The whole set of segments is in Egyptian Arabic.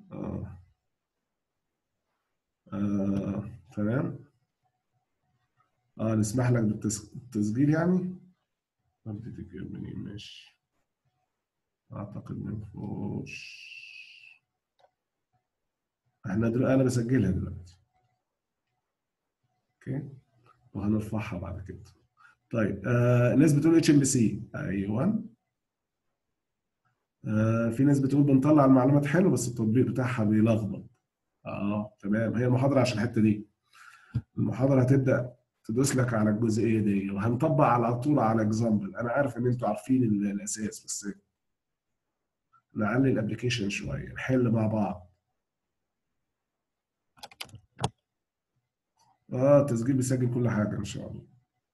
اه آه، تمام اه نسمح لك بالتس- بالتسجيل يعني ردي تجيب منين ماشي اعتقد من فوش احنا دلوقتي انا بسجلها دلوقتي اوكي وهنرفعها بعد كده طيب آه الناس بتقول اتش ام بي سي ايوه آه في ناس بتقول بنطلع المعلومات حلو بس التطبيق بتاعها بيلخبط اه تمام هي المحاضره عشان الحته دي المحاضره هتبدا تدوس لك على الجزئيه دي وهنطبق على طول على اكزامبل انا عارف ان انتوا عارفين ال- الاساس بس نعلي الابلكيشن شويه نحل مع بعض اه التسجيل بيسجل كل حاجه ان شاء الله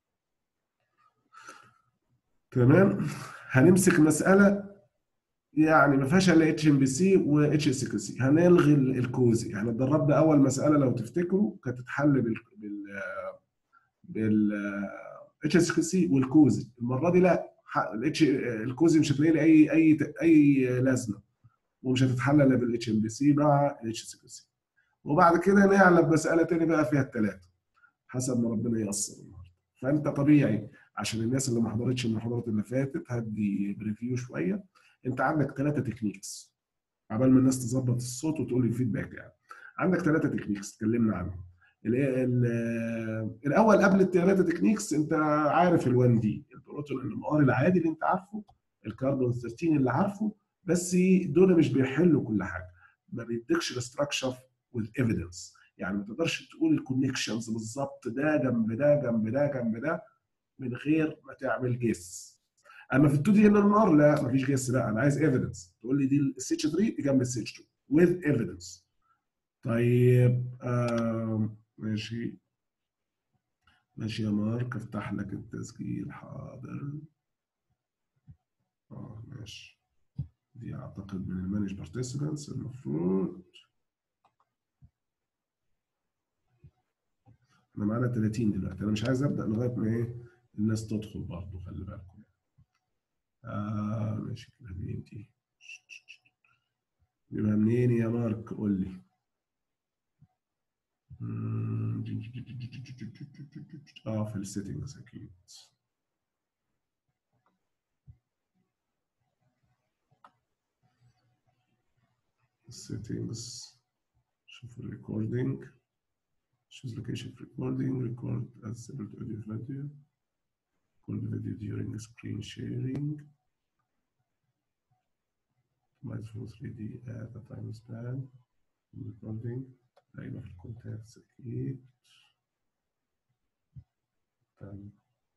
تمام هنمسك مساله يعني ما فيهاش الا اتش ام بي سي واتش اس كيو سي هنلغي ال- الكوزي احنا اتدربنا اول مساله لو تفتكروا كانت تتحل بال بال بال اتش اس كيو سي والكوزي المره دي لا ح- الاتش الكوزي مش هتلاقي لي اي اي اي لازمه ومش هتتحل الا بالاتش ام بي سي مع الاتش اس كيو سي وبعد كده نعلم مساله تاني بقى فيها الثلاثه حسب ما ربنا ييسر النهارده فانت طبيعي عشان الناس اللي ما حضرتش المحاضرات اللي فاتت هدي بريفيو شويه انت عندك ثلاثه تكنيكس عبال ما الناس تظبط الصوت وتقول لي الفيدباك يعني عندك ثلاثه تكنيكس اتكلمنا عنهم ال- ال- الاول قبل الثلاثه تكنيكس انت عارف ال1 دي البروتون ان ار العادي اللي انت عارفه الكربون 13 اللي عارفه بس دول مش بيحلوا كل حاجه ما بيديكش الاستراكشر والايفيدنس يعني ما تقدرش تقول الكونكشنز بالظبط ده جنب ده جنب ده جنب ده من غير ما تعمل جيس اما في ال 2 دي ان ار لا ما فيش جيس لا انا عايز ايفيدنس تقول لي دي السي اتش 3 دي جنب السي اتش 2 with evidence طيب آه ماشي ماشي يا مارك افتح لك التسجيل حاضر اه ماشي دي اعتقد من المانج بارتيسيبنتس المفروض احنا معانا 30 دلوقتي انا مش عايز ابدا لغايه ما ايه الناس تدخل برضه خلي بالكم اه ماشي كده منين دي يبقى منين يا مارك قول لي مم. اه في السيتنجز اكيد السيتنجز شوف الريكوردينج choose location for recording record as separate audio video record video during screen sharing optimize for 3D at a time span recording دايما في الكونتاكتس اكيد تمام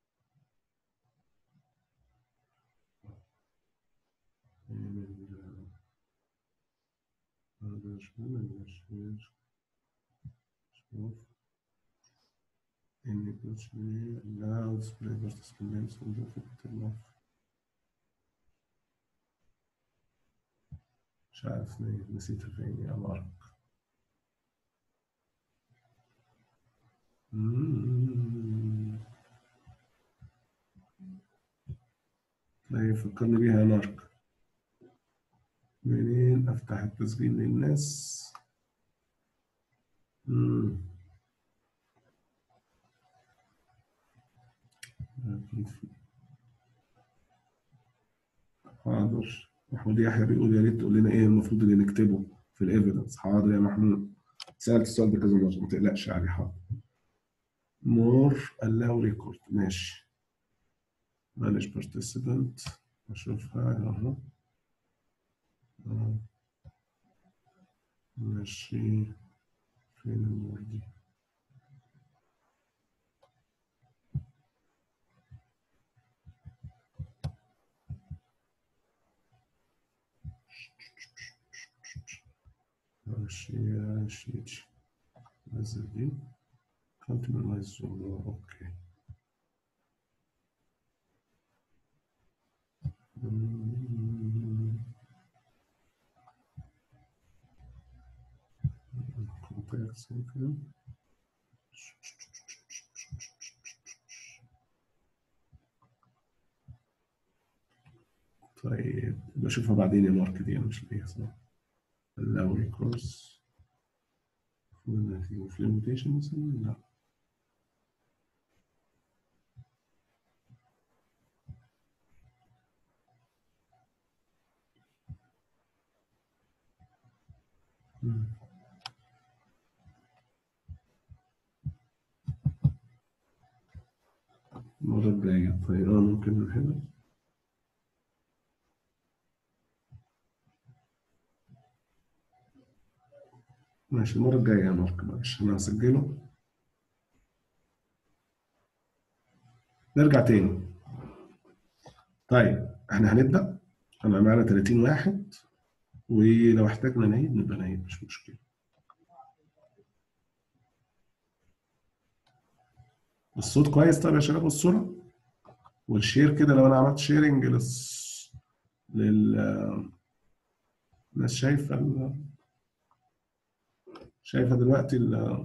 هذا شو من شوف إن يكون شوية allow display participants window في turn off مش عارف ليه نسيتها فين يا مارك مم. طيب فكرني بيها يا مارك منين أفتح التسجيل للناس مم. أكيد في حاضر محمود يحيى بيقول يا ريت تقول لنا ايه المفروض اللي نكتبه في الايفيدنس حاضر يا محمود سألت السؤال ده كذا مرة ما تقلقش عليه حاضر مور allow ريكورد ماشي manage participant اشوفها اهو آه. ماشي فين المور دي ماشي ماشي نزل دي can't minimize zoom اوكي contacts يمكن طيب بشوفها بعدين يا مارك دي انا مش لاقيها صح allow cross في limitation مثلا لا مم. المرة الجاية طيب اه ممكن من هنا ماشي المرة الجاية يا مارك معلش أنا هسجله نرجع تاني طيب احنا هنبدأ أنا معانا 30 واحد ولو احتاجنا نعيد نبقى نعيد مش مشكلة الصوت كويس طيب يا شباب والصورة والشير كده لو أنا عملت شيرنج للص... لل الناس شايفة ال... شايفة دلوقتي ال...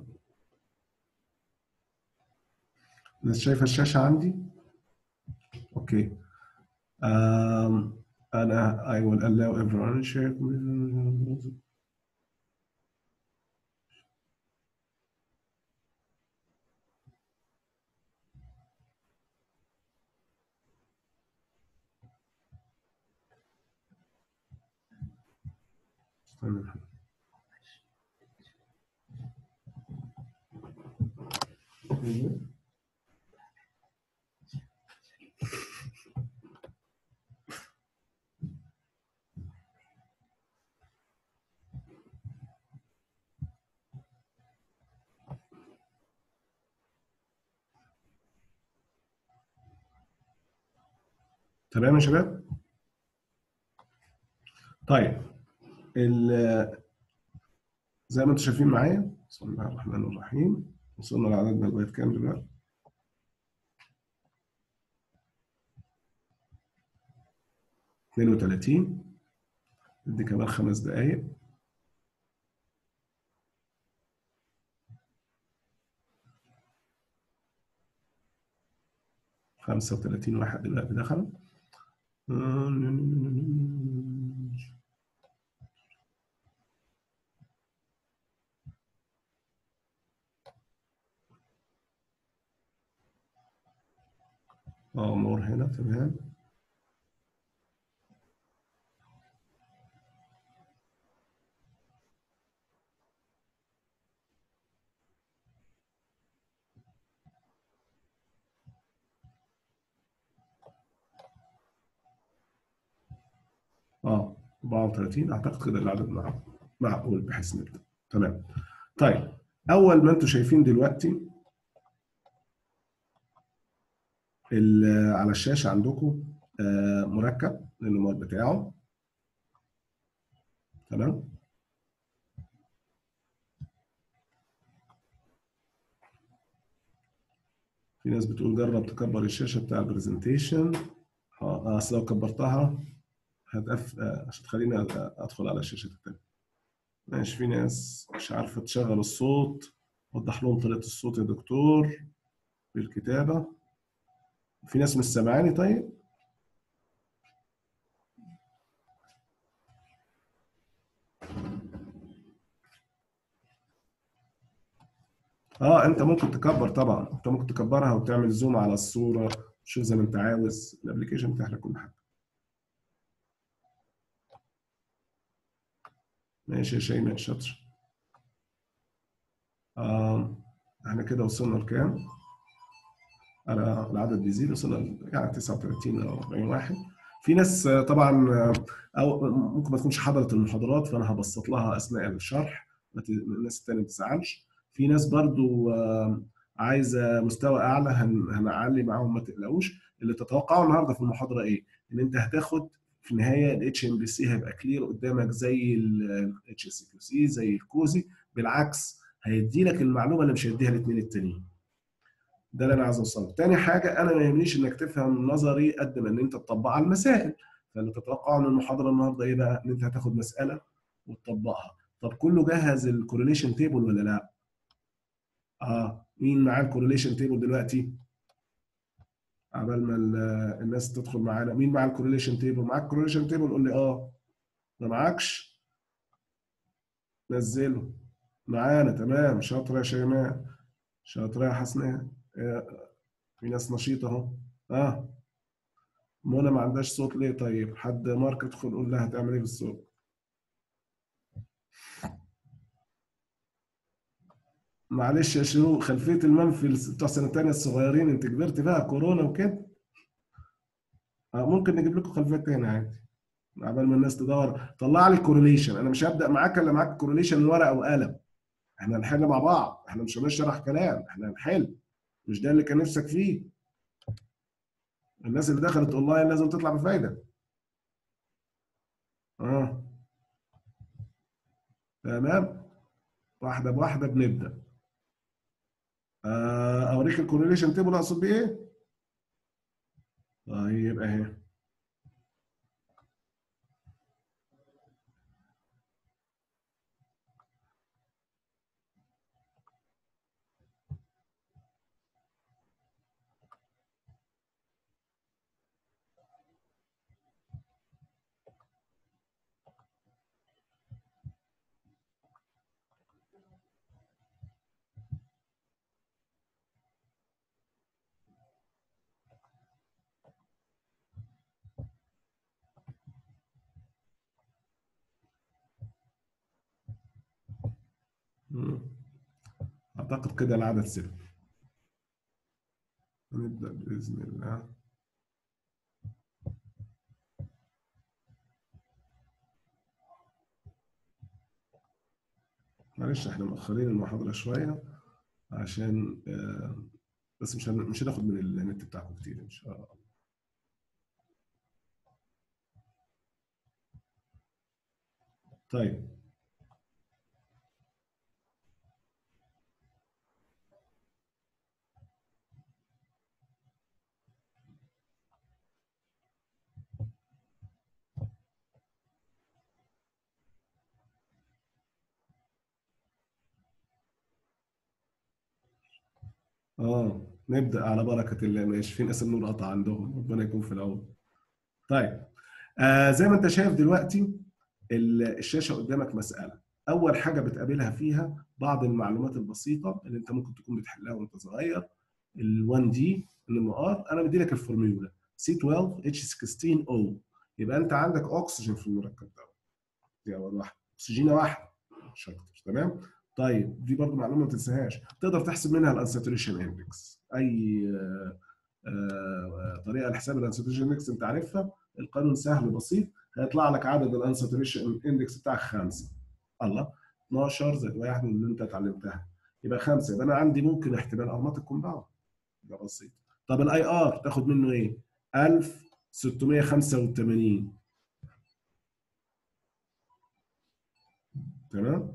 الناس شايفة الشاشة عندي؟ اوكي um, أنا I will allow everyone to share استنى تمام يا شباب طيب ال- زي ما انتم شايفين معايا بسم الله الرحمن الرحيم وصلنا لعددنا لغايه كام دلوقتي اتنين وتلاتين ادي كمان خمس دقايق خمسة وتلاتين واحد دلوقتي دخلوا اه نور هنا تمام اه 34 اعتقد كده العدد مع معقول بحيث نبدا تمام طيب اول ما انتم شايفين دلوقتي ال- على الشاشه عندكم آه، مركب النمار بتاعه تمام في ناس بتقول جرب تكبر الشاشه بتاع البرزنتيشن اه اصل لو كبرتها هتقف آه، عشان تخليني أ- ادخل على الشاشه التانيه ماشي في ناس مش عارفه تشغل الصوت وضح لهم طريقه الصوت يا دكتور بالكتابه في ناس مش سامعاني طيب اه انت ممكن تكبر طبعا انت ممكن تكبرها وتعمل زوم على الصوره تشوف زي ما انت عاوز الابلكيشن بتاعك كل حاجه ماشي يا شيماء شاطر آه احنا كده وصلنا لكام؟ انا العدد بيزيد وصلنا ل- يعني 39 او 40 واحد في ناس آه، طبعا آه، او ممكن ما تكونش حضرت المحاضرات فانا هبسط لها اثناء الشرح ما ت- الناس التانية ما تزعلش في ناس برضو آه، عايزه مستوى اعلى هن- هنعلي معاهم ما تقلقوش اللي تتوقعه النهارده في المحاضره ايه؟ ان انت هتاخد في النهايه الاتش ام بي سي هيبقى كلير قدامك زي الاتش اس كيو سي زي الكوزي بالعكس هيدي لك المعلومه اللي مش هيديها الاثنين التانيين ده اللي انا عايز اوصله تاني حاجه انا ما يهمنيش انك تفهم نظري قد ما ان انت تطبق على المسائل فاللي تتوقعه من المحاضره النهارده ايه بقى ان انت هتاخد مساله وتطبقها طب كله جهز الكورليشن تيبل ولا لا اه مين معاه الكورليشن تيبل دلوقتي عبال ما ال- الناس تدخل معانا مين معاه الكورليشن تيبل معاك الكورليشن تيبل قول لي اه ما معاكش نزله معانا تمام شاطره يا شيماء شاطره يا حسناء آه، في ناس نشيطه اهو اه منى ما عندهاش صوت ليه طيب حد مارك ادخل قول لها هتعمل ايه بالصوت معلش يا شنو خلفيه المنفي بتوع سنه تانية الصغيرين انت كبرت بقى كورونا وكده آه ممكن نجيب لكم خلفيه تاني عادي عبال ما الناس تدور طلع لي الكورليشن انا مش هبدا معاك الا معاك الكورليشن ورقه وقلم احنا هنحل مع بعض احنا مش هنشرح كلام احنا هنحل مش ده اللي كان نفسك فيه الناس اللي دخلت اونلاين لازم تطلع بفايده اه تمام واحده بواحده بنبدا آه، اوريك الكورليشن تيبل اقصد بيه ايه طيب اهي مم. اعتقد كده العدد ست نبدا باذن الله معلش احنا مؤخرين المحاضره شويه عشان آه، بس مش هن- مش هناخد من النت بتاعكم كتير ان شاء الله طيب اه نبدا على بركه الله ماشي في ناس النور قطع عندهم ربنا يكون في العون طيب آه زي ما انت شايف دلوقتي ال- الشاشه قدامك مساله اول حاجه بتقابلها فيها بعض المعلومات البسيطه اللي انت ممكن تكون بتحلها وانت صغير ال 1 دي الام ار انا مدي لك الفورميولا سي 12 اتش 16 او يبقى انت عندك اكسجين في المركب ده دي اول واحده اكسجينه واحده مش اكتر تمام طيب دي برضو معلومه ما تنساهاش تقدر تحسب منها الانساتوريشن اندكس اي آه، آه، طريقه لحساب الانساتوريشن اندكس انت عارفها القانون سهل بسيط هيطلع لك عدد الانساتوريشن اندكس بتاعك خمسه الله 12 زائد واحد من اللي انت اتعلمتها يبقى خمسه يبقى انا عندي ممكن احتمال ارمات كومباوند ده بسيط طب الاي ار تاخد منه ايه؟ 1685 تمام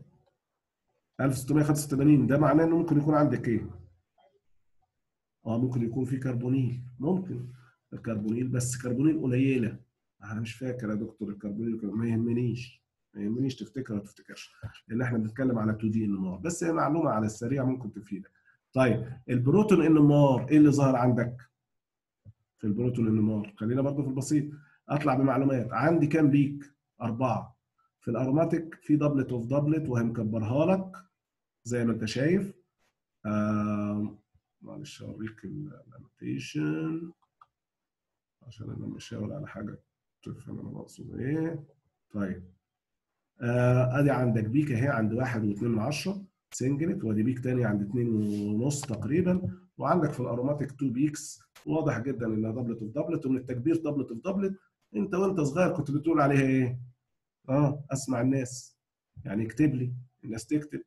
1685 ده معناه انه ممكن يكون عندك ايه؟ اه ممكن يكون في كربونيل ممكن الكربونيل بس كربونيل قليله انا مش فاكر يا دكتور الكربونيل ما يهمنيش ما يهمنيش تفتكر ولا تفتكرش لان احنا بنتكلم على 2 دي ان ار بس هي معلومه على السريع ممكن تفيدك طيب البروتون ان ار ايه اللي ظهر عندك في البروتون ان ار خلينا برضه في البسيط اطلع بمعلومات عندي كام بيك اربعه في الاروماتيك في دبلت اوف دبلت وهنكبرها لك زي ما انت شايف آه معلش اوريك الانوتيشن عشان انا بشاور على حاجه تفهم انا بقصد ايه طيب آه ادي عندك بيك اهي عند واحد واثنين من عشرة سنجلت وادي بيك تاني عند اتنين ونص تقريبا وعندك في الاروماتيك تو بيكس واضح جدا انها دبلت اوف دبلت ومن التكبير دبلت اوف دبلت انت وانت صغير كنت بتقول عليها ايه؟ اه اسمع الناس يعني اكتب لي الناس تكتب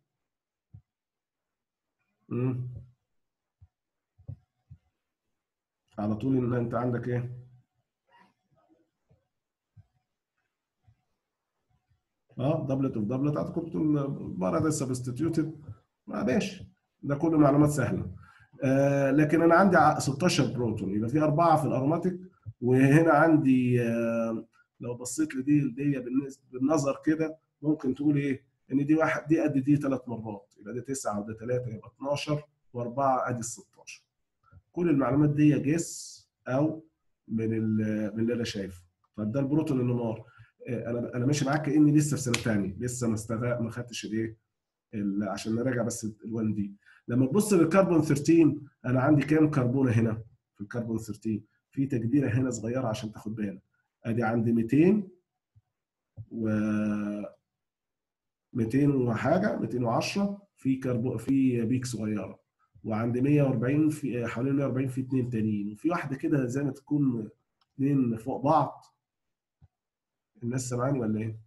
مم. على طول ان انت عندك ايه؟ اه دبلت اوف دبلت اعتقد بتقول بره ده سبستيتيوتد ما باش ده كله معلومات سهله آه لكن انا عندي ع- 16 بروتون يبقى في اربعه في الاروماتيك وهنا عندي آه لو بصيت لدي دي بالنسبه بالنظر كده ممكن تقول ايه ان دي واحد دي قد دي ثلاث مرات يبقى دي 9 وده 3 يبقى 12 واربعه ادي ال 16 كل المعلومات دي جس او من ال- من اللي انا شايفه طب ده البروتون النمار انا انا ماشي معاك كاني لسه في سنه ثانيه لسه ما استغ... ما خدتش الايه عشان نراجع بس ال1 دي لما تبص للكربون 13 انا عندي كام كربونه هنا في الكربون 13 في تجديره هنا صغيره عشان تاخد بالك ادي عندي 200 و 200 وحاجه 210 في كربو في بيك صغيره وعند 140 في حوالين 140 في اثنين تانيين وفي واحده كده زي ما تكون اثنين فوق بعض الناس سامعاني ولا ايه؟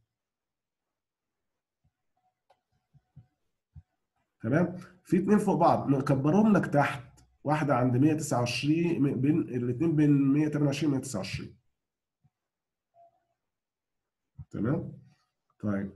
تمام؟ في اثنين فوق بعض نكبرهم لك تحت واحده عند 129 بين الاثنين بين 128 و 129 تمام؟ طيب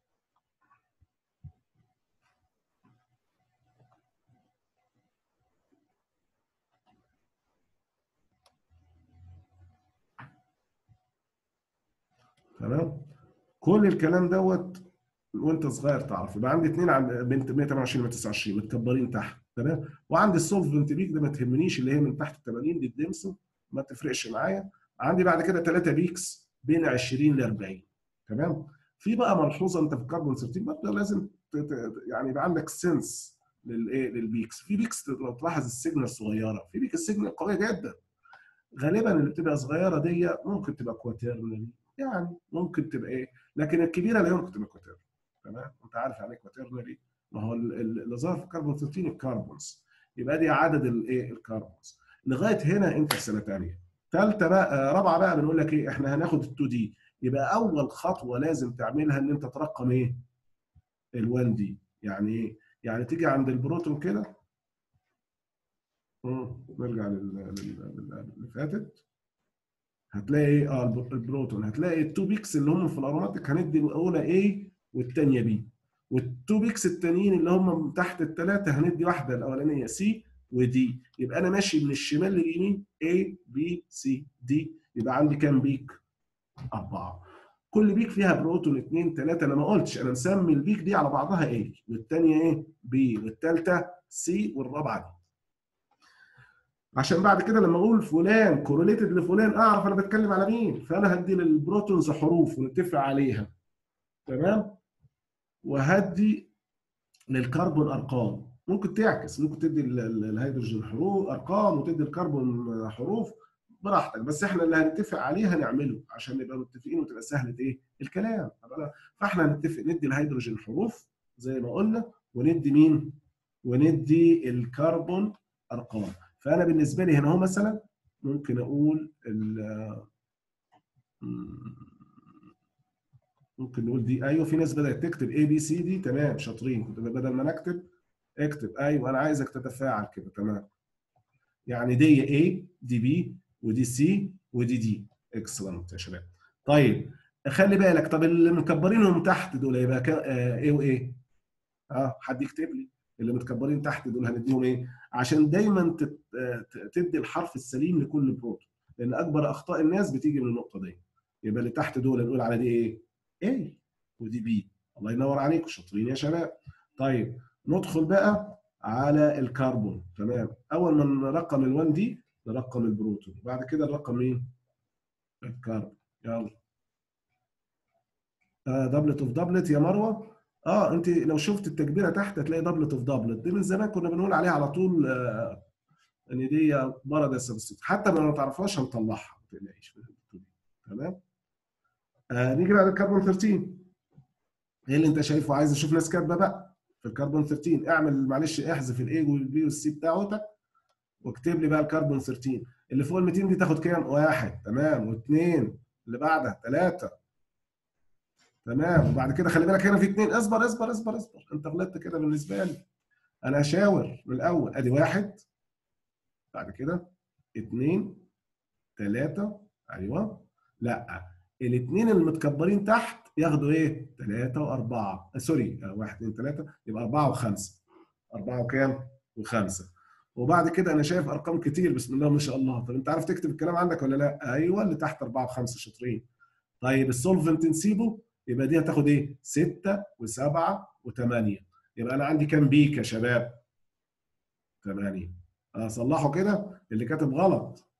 تمام كل الكلام دوت وانت صغير تعرف يبقى عندي اثنين عند بنت 128 و 129 متكبرين تحت تمام وعندي السولفنت بيك ده ما تهمنيش اللي هي من تحت ال 80 دي الدمسون ما تفرقش معايا عندي بعد كده ثلاثه بيكس بين 20 ل 40 تمام في بقى ملحوظه انت في الكربون 13 برضه لازم يعني يبقى عندك سنس للايه للبيكس في بيكس لو تلاحظ السيجنال صغيره في بيك السيجنال قويه جدا غالبا اللي بتبقى صغيره دي ممكن تبقى كواترنري يعني ممكن تبقى ايه لكن الكبيره لا يمكن تبقى كواترنري تمام انت عارف يعني ايه كواترنري ما هو اللي ظهر في الكربون 13 الكربونز يبقى دي عدد الايه الكربونز لغايه هنا انت في سنه ثانيه ثالثه بقى رابعه بقى بنقول لك ايه احنا هناخد ال2 دي يبقى اول خطوه لازم تعملها ان انت ترقم ايه ال1 دي يعني ايه يعني تيجي عند البروتون كده نرجع للي فاتت هتلاقي ايه اه البروتون هتلاقي التو بيكس اللي هم في الاروماتيك هندي الاولى A والثانيه B والتو بيكس التانيين اللي هم تحت الثلاثه هندي واحده الاولانيه C ودي يبقى انا ماشي من الشمال لليمين A B C D يبقى عندي كام بيك؟ اربعه كل بيك فيها بروتون اثنين ثلاثه انا ما قلتش انا مسمي البيك دي على بعضها A والثانيه ايه؟ B والثالثه C والرابعه دي عشان بعد كده لما اقول فلان كورليتد لفلان اعرف انا بتكلم على مين فانا هدي للبروتونز حروف ونتفق عليها تمام وهدي للكربون ارقام ممكن تعكس ممكن تدي الهيدروجين حروف ارقام وتدي الكربون حروف براحتك بس احنا اللي هنتفق عليه هنعمله عشان نبقى متفقين وتبقى سهله ايه الكلام فاحنا هنتفق ندي الهيدروجين حروف زي ما قلنا وندي مين وندي الكربون ارقام فانا بالنسبه لي هنا هو مثلا ممكن اقول ممكن نقول دي ايوه في ناس بدات تكتب اي بي سي دي تمام شاطرين كنت بدل ما نكتب اكتب ايوه انا عايزك تتفاعل كده تمام يعني دي اي دي بي ودي سي ودي دي اكسلنت يا شباب طيب خلي بالك طب اللي مكبرينهم تحت دول يبقى ايه وايه؟ اه حد يكتب لي اللي متكبرين تحت دول هنديهم ايه؟ عشان دايما تدي الحرف السليم لكل بروتون لان اكبر اخطاء الناس بتيجي من النقطه دي يبقى اللي تحت دول نقول على دي ايه؟ ايه ودي بي الله ينور عليكم شاطرين يا شباب طيب ندخل بقى على الكربون تمام اول ما نرقم ال1 دي نرقم البروتون بعد كده نرقم مين؟ الكربون يلا آه دبلت اوف دبلت يا مروه اه انت لو شفت التكبيره تحت هتلاقي دبلت اوف دبلت دي من زمان كنا بنقول عليها على طول آه ان دي مرض السبستيت حتى لو ما تعرفهاش هنطلعها ما تقلقيش تمام آه نيجي بقى للكربون 13 ايه اللي انت شايفه عايز اشوف ناس كاتبه بقى في الكربون 13 اعمل معلش احذف الاي والبي والسي بتاعتك واكتب لي بقى الكربون 13 اللي فوق ال 200 دي تاخد كام؟ واحد تمام واثنين اللي بعدها ثلاثه تمام وبعد كده خلي بالك هنا في اثنين اصبر اصبر اصبر اصبر انت غلطت كده بالنسبه لي انا هشاور من الاول ادي واحد بعد كده اثنين ثلاثه ايوه لا الاثنين المتكبرين تحت ياخدوا ايه؟ ثلاثه واربعه سوري واحد اثنين ثلاثه يبقى اربعه وخمسه اربعه وكام؟ وخمسه وبعد كده انا شايف ارقام كتير بسم الله ما شاء الله طب انت عارف تكتب الكلام عندك ولا لا؟ ايوه اللي تحت اربعه وخمسه شاطرين طيب السولفنت نسيبه يبقى دي هتاخد ايه؟ 6 و7 و8 يبقى انا عندي كام بيك يا شباب؟ 8 اصلحه كده اللي كاتب غلط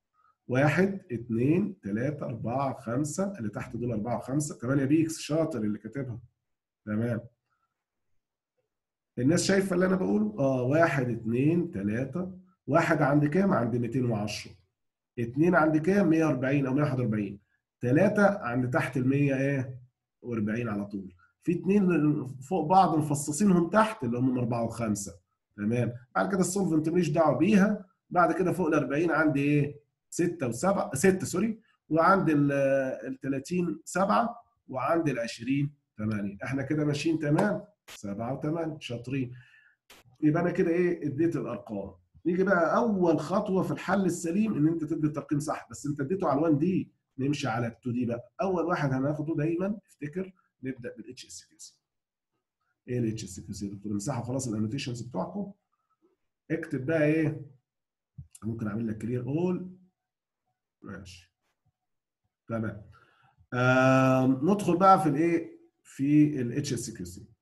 واحد اثنين ثلاثة أربعة خمسة اللي تحت دول أربعة وخمسة 8 بيكس شاطر اللي كاتبها تمام الناس شايفة اللي أنا بقوله؟ اه واحد اثنين ثلاثة واحد عند كام؟ عند 210 اثنين عند كام؟ 140 أو 141 ثلاثة عند تحت ال 100 ايه؟ و40 على طول في اثنين فوق بعض مفصصينهم تحت اللي هم 4 و5 تمام بعد كده السولفنت ماليش دعوه بيها بعد كده فوق ال 40 عندي ايه 6 و7 6 سوري وعند ال 30 7 وعند ال 20 8 احنا كده ماشيين تمام 7 و8 شاطرين يبقى انا كده ايه اديت الارقام نيجي بقى اول خطوه في الحل السليم ان انت تدي الترقيم صح بس انت اديته على ال1 دي نمشي على ال 2 دي بقى اول واحد هناخده دايما افتكر نبدا بالاتش اس كيو سي ايه الاتش اس كيو سي يا دكتور امسحوا خلاص الانوتيشنز بتوعكم اكتب بقى ايه ممكن اعمل لك كلير اول ماشي تمام آه ندخل بقى في الايه في الاتش اس كيو سي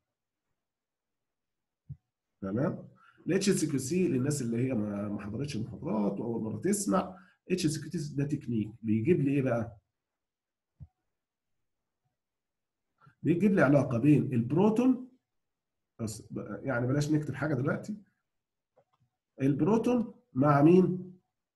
تمام الاتش اس كيو سي للناس اللي هي ما حضرتش المحاضرات واول مره تسمع اتش اس كيو سي ده تكنيك بيجيب لي ايه بقى بيجيب لي علاقه بين البروتون بس يعني بلاش نكتب حاجه دلوقتي البروتون مع مين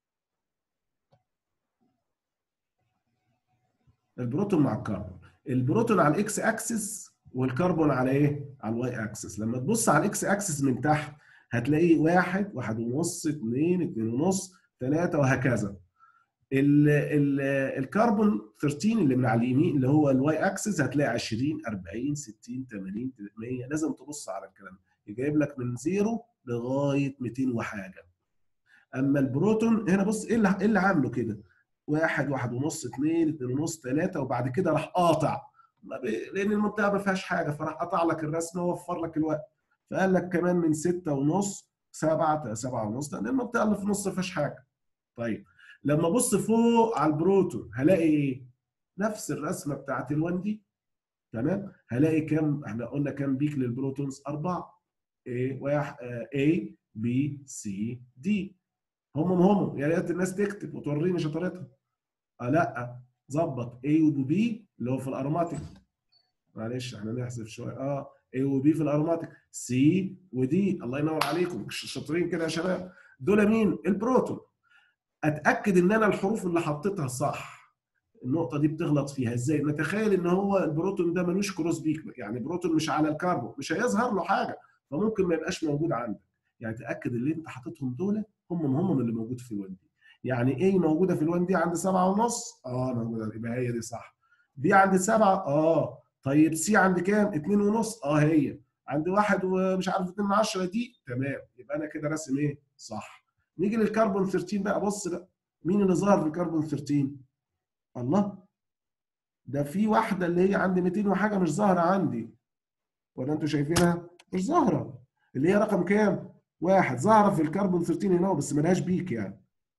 البروتون مع الكربون البروتون على الاكس اكسس والكربون على ايه على الواي اكسس لما تبص على الاكس اكسس من تحت هتلاقيه واحد واحد ونص اثنين اثنين ونص ثلاثة وهكذا ال ال الكربون 13 اللي من على اليمين اللي هو الواي اكسس هتلاقي 20 40 60 80 100 لازم تبص على الكلام ده جايب لك من زيرو لغايه 200 وحاجه اما البروتون هنا بص ايه اللي ايه اللي عامله كده واحد واحد ونص اثنين اثنين ونص ثلاثه وبعد كده راح قاطع لان المنطقه ما فيهاش حاجه فراح قطع لك الرسم ووفر لك الوقت فقال لك كمان من ستة ونص سبعة سبعة ونص لان المنطقه اللي في النص ما فيهاش حاجه طيب لما ابص فوق على البروتون هلاقي ايه نفس الرسمه بتاعت ال1 دي تمام هلاقي كام احنا قلنا كام بيك للبروتونز اربعه A واحد A B C D هم هم يا ريت الناس تكتب وتوريني شطارتها آه لا ظبط A و B اللي هو في الاروماتيك معلش احنا نحذف شويه اه A و B في الاروماتيك C و D الله ينور عليكم شاطرين كده يا شباب دول مين البروتون اتاكد ان انا الحروف اللي حطيتها صح النقطه دي بتغلط فيها ازاي نتخيل ان هو البروتون ده ملوش كروس بيك يعني بروتون مش على الكربون مش هيظهر له حاجه فممكن ما يبقاش موجود عندك يعني تاكد اللي انت حاططهم دول هم هم اللي موجود في الوان دي يعني ايه موجوده في الوان دي عند سبعة ونص اه موجوده يبقى هي دي صح دي عند سبعة اه طيب سي عند كام اتنين ونص اه هي عند واحد ومش عارف اتنين من عشرة دي تمام يبقى انا كده راسم ايه صح نيجي للكربون 13 بقى بص بقى مين اللي ظهر في الكربون 13 الله ده في واحده اللي هي عند 200 وحاجه مش ظاهره عندي ولا انتوا شايفينها مش ظاهره اللي هي رقم كام واحد ظاهره في الكربون 13 هنا بس ملهاش بيك يعني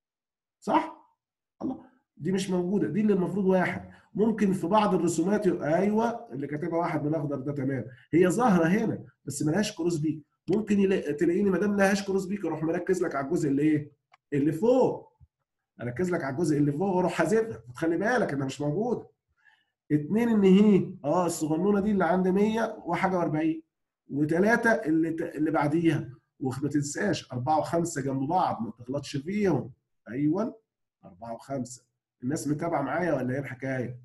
صح الله دي مش موجوده دي اللي المفروض واحد ممكن في بعض الرسومات ايوه اللي كاتبها واحد من الاخضر ده تمام هي ظاهره هنا بس ملهاش كروس بيك ممكن يلاقي تلاقيني ما دام لهاش كروس بيك اروح مركز لك على الجزء اللي ايه اللي فوق اركز لك على الجزء اللي فوق واروح حذفها خلي بالك انها مش موجوده اتنين ان هي اه الصغنونه دي اللي عند 100 وحاجه و40 وثلاثه اللي اللي بعديها وما تنساش أربعة وخمسة جنب بعض ما تغلطش فيهم أيوه أربعة وخمسة الناس متابعة معايا ولا إيه الحكاية؟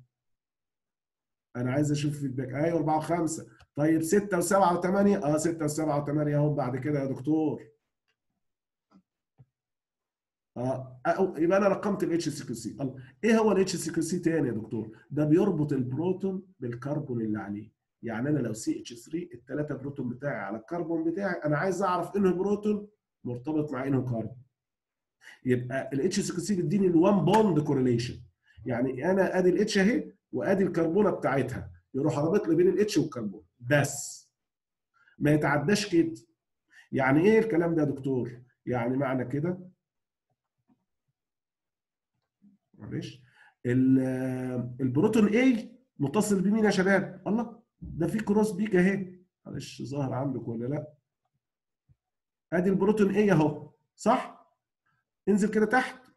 أنا عايز أشوف فيدباك أيوه أربعة وخمسة طيب ستة وسبعة وثمانية أه ستة وسبعة وثمانية أهو بعد كده يا دكتور اه يبقى انا رقمت الاتش سي كيو سي ايه هو الاتش سي كيو سي تاني يا دكتور ده بيربط البروتون بالكربون اللي عليه يعني انا لو سي اتش 3 الثلاثه بروتون بتاعي على الكربون بتاعي انا عايز اعرف انه بروتون مرتبط مع انه كربون يبقى الاتش سي كيو سي بيديني الوان بوند كورليشن يعني انا ادي الاتش اهي وادي الكربونه بتاعتها يروح رابط لي بين الاتش والكربون بس ما يتعداش كده يعني ايه الكلام ده يا دكتور يعني معنى كده معلش البروتون A متصل بمين يا شباب؟ الله ده في كروس بيك اهي معلش ظاهر عندك ولا لا؟ ادي البروتون A اهو صح؟ انزل كده تحت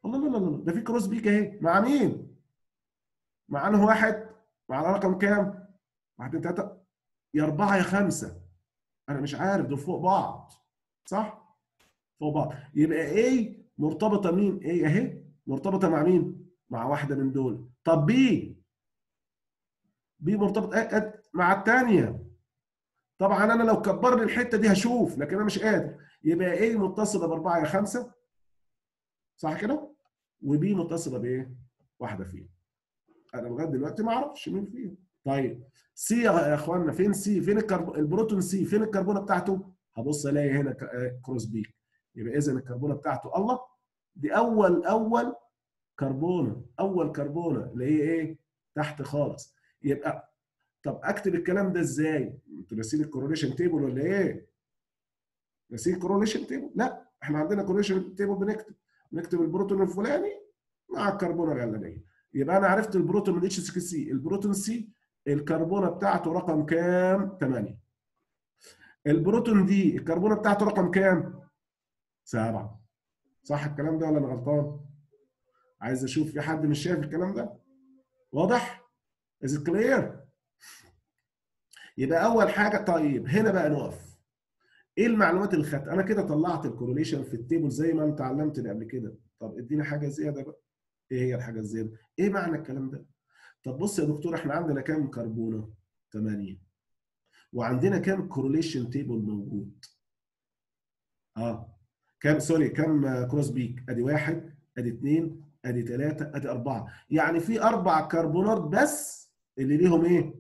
الله لا لا لا ده في كروس بيك اهي مع مين؟ مع انه واحد مع رقم كام؟ واحد اتنين تلاته يا اربعه يا خمسه انا مش عارف دول فوق بعض صح؟ فوق بعض يبقى ايه مرتبطه مين؟ ايه اهي مرتبطه مع مين؟ مع واحده من دول طب بي بي مرتبط إيه؟ مع الثانيه طبعا انا لو كبر لي الحته دي هشوف لكن انا مش قادر يبقى ايه متصله باربعه يا خمسه صح كده؟ وبي متصله بايه؟ واحده فيهم انا لغايه دلوقتي ما اعرفش مين فيهم طيب سي يا اخوانا فين سي؟ فين الكرب... البروتون سي؟ فين الكربونه بتاعته؟ هبص الاقي هنا كروس بيك يبقى اذا الكربونه بتاعته الله دي اول اول كربونه اول كربونه اللي هي ايه؟ تحت خالص يبقى طب اكتب الكلام ده ازاي؟ انتوا ناسين الكوروليشن تيبل ولا ايه؟ ناسين الكوروليشن تيبل؟ لا احنا عندنا كوروليشن تيبل بنكتب نكتب البروتون الفلاني مع الكربونه العلانيه يبقى انا عرفت البروتون من اتش سي البروتون سي الكربونه بتاعته رقم كام؟ 8 البروتون دي الكربونه بتاعته رقم كام؟ 7 صح الكلام ده ولا انا غلطان؟ عايز اشوف في حد مش شايف الكلام ده؟ واضح؟ از كلير؟ يبقى اول حاجه طيب هنا بقى نقف ايه المعلومات اللي خدت انا كده طلعت الكورليشن في التيبل زي ما انت علمتني قبل كده طب اديني حاجه زياده بقى ايه هي الحاجه الزياده ايه معنى الكلام ده طب بص يا دكتور احنا عندنا كام كربونه 8 وعندنا كام كورليشن تيبل موجود اه كام سوري كام كروس بيك ادي واحد ادي اثنين ادي ثلاثه ادي اربعه يعني في اربع كربونات بس اللي ليهم ايه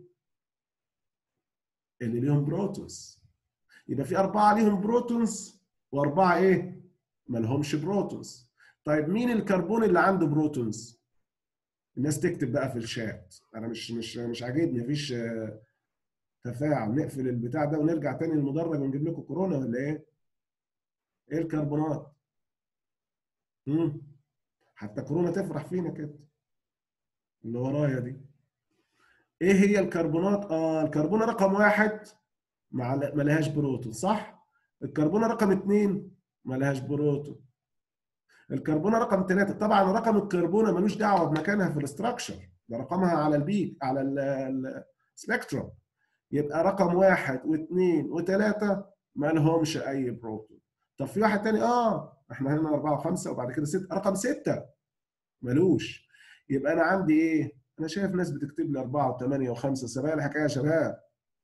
اللي ليهم بروتونز يبقى في أربعة ليهم بروتونز وأربعة إيه؟ ما لهمش بروتونز. طيب مين الكربون اللي عنده بروتونز؟ الناس تكتب بقى في الشات، أنا مش مش مش عاجبني مفيش تفاعل، نقفل البتاع ده ونرجع تاني للمدرج ونجيب لكم كورونا ولا إيه؟ إيه الكربونات؟ امم حتى كورونا تفرح فينا كده. اللي ورايا دي. ايه هي الكربونات؟ اه الكربونه رقم واحد ما لهاش بروتون صح؟ الكربونه رقم اثنين ما لهاش بروتون. الكربونه رقم ثلاثه طبعا رقم الكربونه ملوش دعوه بمكانها في الاستراكشر ده رقمها على البيك على السبيكتروم يبقى رقم واحد واثنين وثلاثه ما لهمش اي بروتون. طب في واحد تاني اه احنا هنا اربعه وخمسه وبعد كده سته رقم سته ملوش يبقى انا عندي ايه؟ انا شايف ناس بتكتب لي اربعه وثمانيه وخمسه سبعه الحكايه يا شباب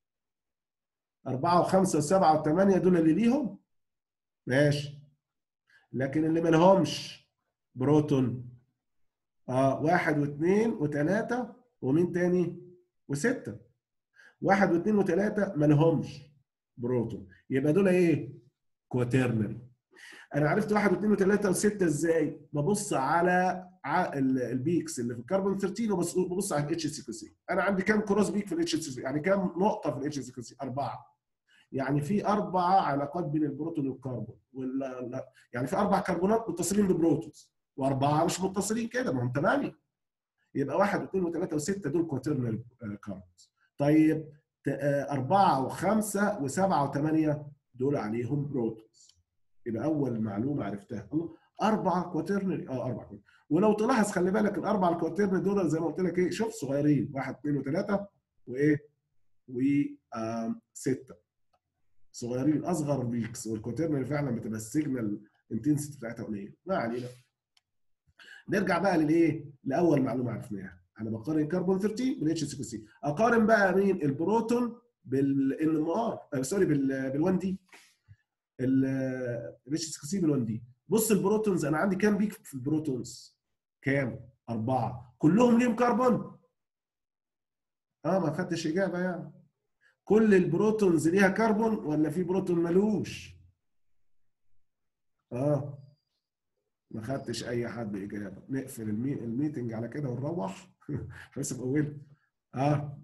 أربعة وخمسة وسبعة وثمانية دول اللي ليهم ماشي لكن اللي ما لهمش بروتون اه واحد واثنين وثلاثة ومين تاني؟ وستة واحد واثنين وثلاثة ما لهمش بروتون يبقى دول ايه؟ كواترنري انا عرفت واحد واثنين وثلاثة وستة ازاي؟ ببص على البيكس اللي في الكربون 13 وببص على الاتش سي كي سي انا عندي كام كروس بيك في الاتش سي سي يعني كام نقطه في الاتش سي كي سي اربعه يعني في اربع علاقات بين البروتون والكربون ولا لا يعني في اربع كربونات متصلين ببروتونز واربعه مش متصلين كده ما هم ثمانيه يبقى واحد واثنين وثلاثه وسته دول كوترنال كاربونز طيب اربعه وخمسه وسبعه وثمانيه دول عليهم بروتونز يبقى اول معلومه عرفتها اربعه كوترنال اه اربعه كوترنال. ولو تلاحظ خلي بالك الاربع الكواترن دول زي ما قلت لك ايه شوف صغيرين واحد اثنين وثلاثه وايه وسته صغيرين اصغر بيكس والكواترن فعلا بتبقى السيجنال انتنسيتي بتاعتها قليله ما علينا نرجع بقى للايه؟ لاول معلومه عرفناها انا بقارن كربون 13 بالاتش سي سي اقارن بقى مين البروتون بالان ام ار سوري بال 1 دي الاتش سي سي بال 1 دي بص البروتونز انا عندي كام بيك في البروتونز؟ كام؟ أربعة كلهم ليهم كربون؟ اه ما خدتش إجابة يعني كل البروتونز ليها كربون ولا في بروتون ملوش؟ اه ما خدتش أي حد إجابة نقفل المي... الميتنج على كده ونروح بس في أوله اه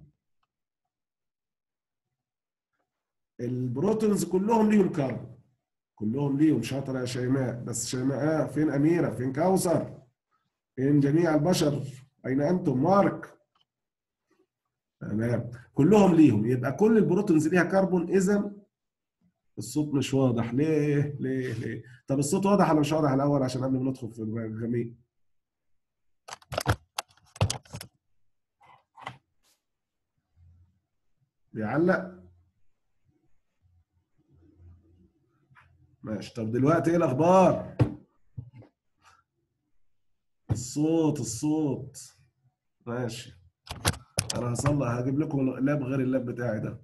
البروتونز كلهم ليهم كربون كلهم ليهم شاطر يا شيماء بس شيماء آه فين أميرة فين كوثر فين جميع البشر أين أنتم مارك تمام كلهم ليهم يبقى كل البروتونز ليها كربون إذا الصوت مش واضح ليه ليه ليه طب الصوت واضح ولا مش واضح الأول عشان قبل ما ندخل في الغميق بيعلق ماشي طب دلوقتي ايه الاخبار الصوت الصوت ماشي انا هصلح هجيب لكم لاب غير اللاب بتاعي ده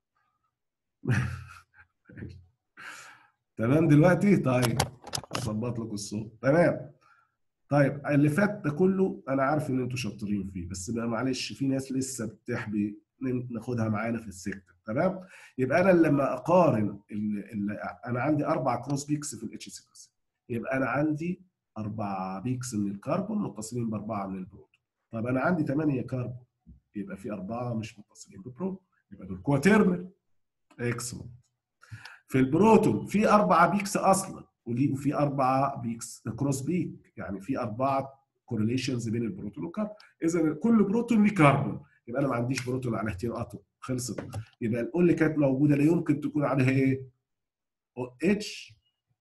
تمام دلوقتي طيب هظبط لكم الصوت تمام طيب اللي فات ده كله انا عارف ان انتوا شاطرين فيه بس بقى معلش في ناس لسه بتحبي ناخدها معانا في السكه تمام يبقى انا لما اقارن ال ال انا عندي اربع كروس بيكس في الاتش سيكونس يبقى انا عندي اربع بيكس من الكربون متصلين باربعه من البروتون طب انا عندي ثمانيه كربون يبقى في اربعه مش متصلين ببروتون يبقى دول كواترنال اكسلنت في البروتون في اربعه بيكس اصلا وليه وفي اربعه بيكس كروس بيك يعني في اربعه كورليشنز بين البروتون والكربون اذا كل بروتون ليه كربون يبقى انا ما عنديش بروتون على احتياطه خلصت يبقى الاول اللي كانت موجوده لا يمكن تكون عليها ايه؟ اتش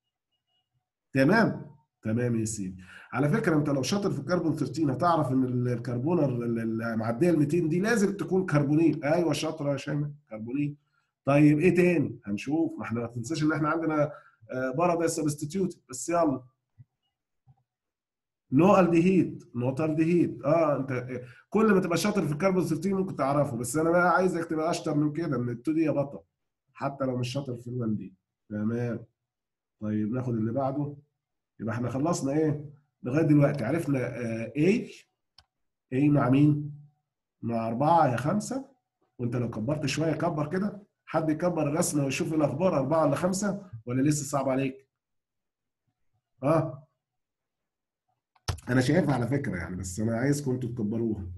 تمام تمام يا سيدي على فكره انت لو شاطر في الكربون 13 هتعرف ان الكربونه المعديه ال 200 دي لازم تكون كربونيل ايوه شاطره يا شيماء كربونيل طيب ايه تاني هنشوف ما احنا ما تنساش ان احنا عندنا بارادايس سبستيتيوت بس يلا نو الديهيد نوت الديهيد اه انت كل ما تبقى شاطر في الكربون 13 ممكن تعرفه بس انا بقى عايزك تبقى اشطر من كده من ال2 دي يا بطل حتى لو مش شاطر في ال1 دي تمام طيب ناخد اللي بعده يبقى احنا خلصنا ايه لغايه دلوقتي عرفنا آه ايه ايه مع مين مع أربعة يا خمسة وانت لو كبرت شوية كبر كده حد يكبر الرسمة ويشوف الأخبار أربعة ولا خمسة ولا لسه صعب عليك؟ اه أنا شايفها على فكرة يعني بس أنا عايزكم انتوا تكبروها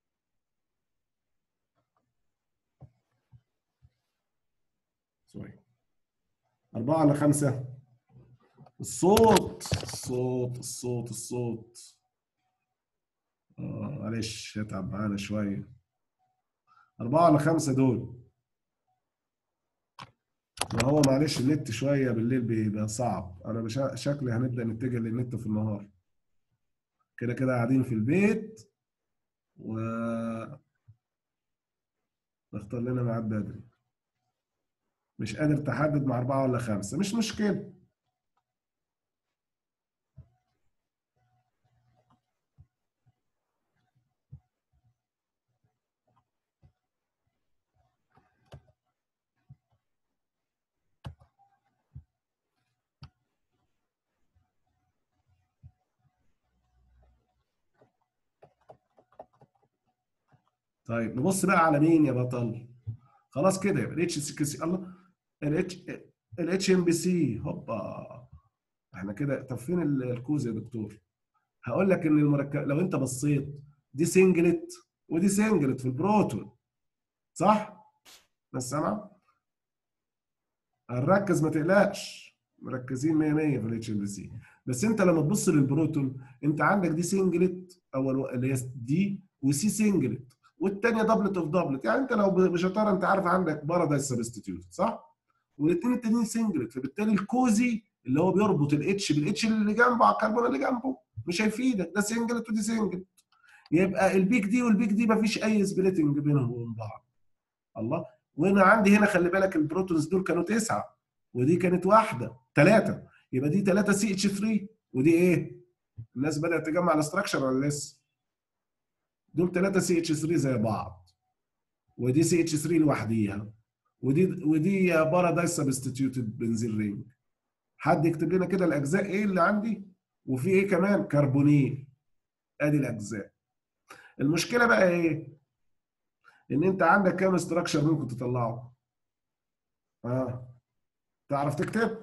سوري أربعة ولا خمسة؟ الصوت الصوت الصوت الصوت آه معلش اتعب معانا شوية أربعة ولا خمسة دول ما هو معلش النت شوية بالليل بيبقى صعب أنا مش شكلي هنبدأ نتجه للنت في النهار كده كده قاعدين في البيت و نختار لنا ميعاد بدري مش قادر تحدد مع أربعة ولا خمسة مش مشكلة طيب نبص بقى على مين يا بطل خلاص كده يبقى الاتش سي سي الله الاتش الاتش ام بي سي هوبا احنا كده طب فين الكوز يا دكتور هقول لك ان المركب لو انت بصيت دي سنجلت ودي سنجلت في البروتون صح بس سامع هنركز ما تقلقش مركزين 100 100 في الاتش ام بي سي بس انت لما تبص للبروتون انت عندك دي سنجلت اول اللي هي دي وسي سنجلت والثانيه دبلت اوف دبلت يعني انت لو بشطاره انت عارف عندك بارادايس سبستيتيوت صح؟ والاثنين التانيين سنجلت فبالتالي الكوزي اللي هو بيربط الاتش بالاتش اللي جنبه على الكربون اللي جنبه مش هيفيدك ده سنجلت ودي سنجلت يبقى البيك دي والبيك دي مفيش اي سبليتنج بينهم وبين بعض الله وانا عندي هنا خلي بالك البروتونز دول كانوا تسعه ودي كانت واحده ثلاثه يبقى دي 3 سي اتش 3 ودي ايه؟ الناس بدات تجمع الاستراكشر ولا لسه؟ دول 3 سي اتش 3 زي بعض ودي سي اتش 3 لوحديها ودي ودي بارادايس سبستيتيوتد بنزين رينج حد يكتب لنا كده الاجزاء ايه اللي عندي وفي ايه كمان كربونيل ادي الاجزاء المشكله بقى ايه ان انت عندك كام استراكشر ممكن تطلعه اه تعرف تكتب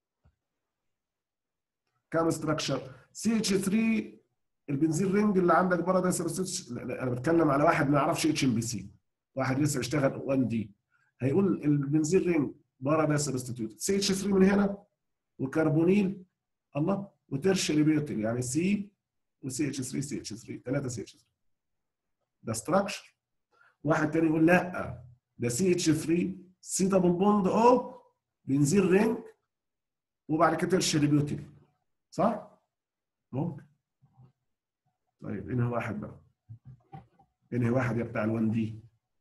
كام استراكشر سي اتش 3 البنزين رينج اللي عندك بره ده انا بتكلم على واحد ما يعرفش اتش ام بي سي واحد لسه بيشتغل 1 دي هيقول البنزين رينج بره ده سبستيتيوت سي اتش 3 من هنا وكربونيل الله وترشري بيوتل يعني سي وسي اتش 3 سي اتش 3 ثلاثه سي اتش 3 ده ستراكشر واحد تاني يقول لا ده سي اتش 3 سي دبل بوند او بنزين رينج وبعد كده ترشري بيوتل صح؟ ممكن طيب انهي واحد بقى انهي واحد يا بتاع ال1 دي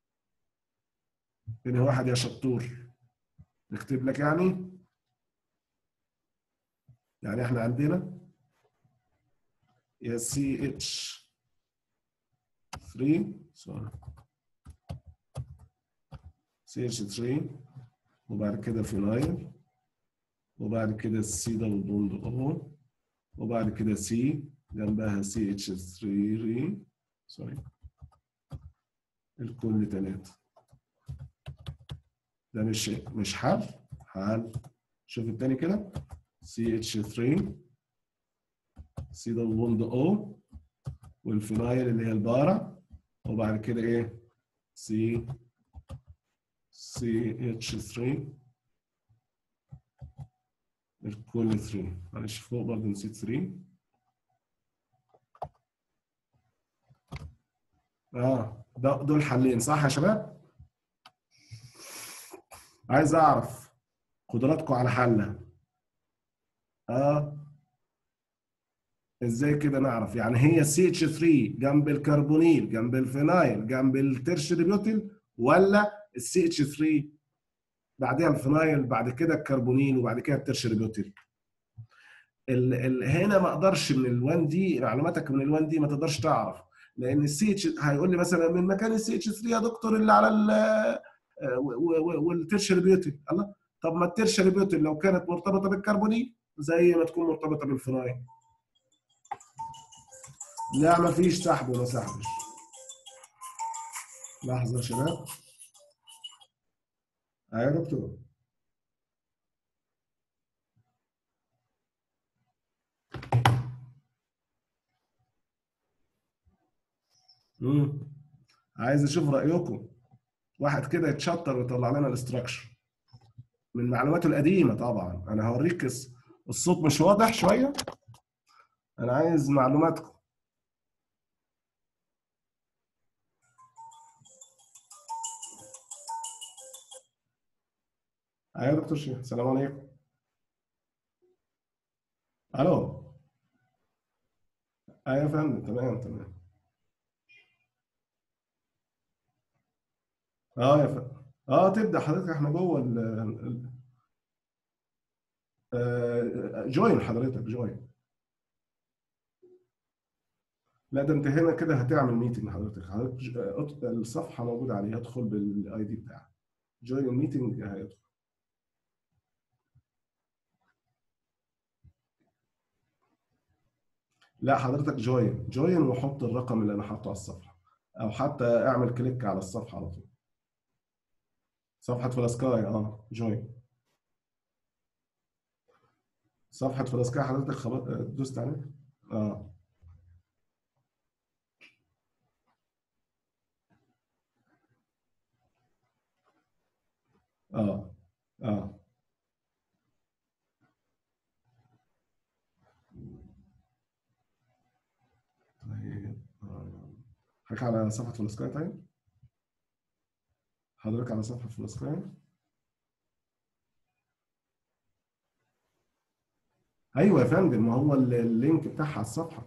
انهي واحد يا شطور نكتب لك يعني يعني احنا عندنا يا سي اتش 3 سوري سي اتش 3 وبعد كده فينايل وبعد كده السي دبل بوند او وبعد كده سي جنبها سي اتش 3 سوري الكل تلاتة ده مش مش حل حل شوف التاني كده سي اتش 3 سي دبل بوند او والفينايل اللي هي البارة وبعد كده ايه سي سي اتش 3 الكل 3 معلش فوق برضه نسيت 3 اه ده دول حلين صح يا شباب؟ عايز اعرف قدراتكم على حلها اه ازاي كده نعرف يعني هي سي اتش 3 جنب الكربونيل جنب الفينايل جنب الترشري بيوتيل ولا السي اتش 3 بعدها الفينايل بعد كده الكربونيل وبعد كده الترشري بيوتيل ال ال هنا ما اقدرش من ال1 دي معلوماتك من ال1 دي ما تقدرش تعرف لان السي اتش هيقول لي مثلا من مكان السي اتش 3 يا دكتور اللي على ال والترشري بيوتيل الله طب ما الترشري بيوتيل لو كانت مرتبطه بالكربونيل زي ما تكون مرتبطه بالفينايل لا ما فيش سحب ولا سحبش لحظه يا شباب ايوه يا دكتور امم عايز اشوف رايكم واحد كده يتشطر ويطلع لنا الاستراكشر من معلوماته القديمه طبعا انا هوريك الصوت مش واضح شويه انا عايز معلوماتكم ايوه يا دكتور شيخ السلام عليكم الو ايوه يا فندم تمام تمام اه يا فندم اه تبدا حضرتك احنا جوه ال ال- آه، جوين حضرتك جوين لا ده انت هنا كده هتعمل ميتنج حضرتك حضرتك ج- آه، أط- الصفحه موجوده عليها ادخل بالاي دي بتاعك جوين الميتنج هيدخل لا حضرتك جوين جوين وحط الرقم اللي انا حاطه على الصفحه او حتى اعمل كليك على الصفحه على طول صفحه فلاسكاي اه جوين صفحه فلاسكاي حضرتك خلاص آه، دوست عليها اه اه اه طيب آه. حضرتك على صفحه فلاسكاي طيب حضرتك على صفحه فلاسكاي ايوه يا فندم ما هو ال- اللينك بتاعها على الصفحه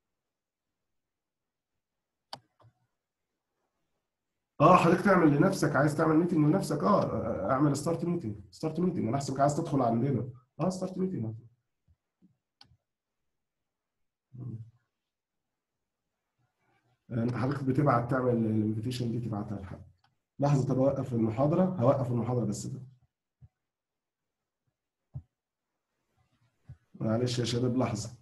اه حضرتك تعمل لنفسك عايز تعمل ميتنج لنفسك اه اعمل ستارت ميتنج ستارت ميتنج انا احسبك عايز تدخل عندنا اه ستارت ميتنج انت حضرتك بتبعت تعمل الانفيتيشن دي تبعتها لحد لحظه طب اوقف المحاضره هوقف المحاضره بس ده معلش يا شباب لحظه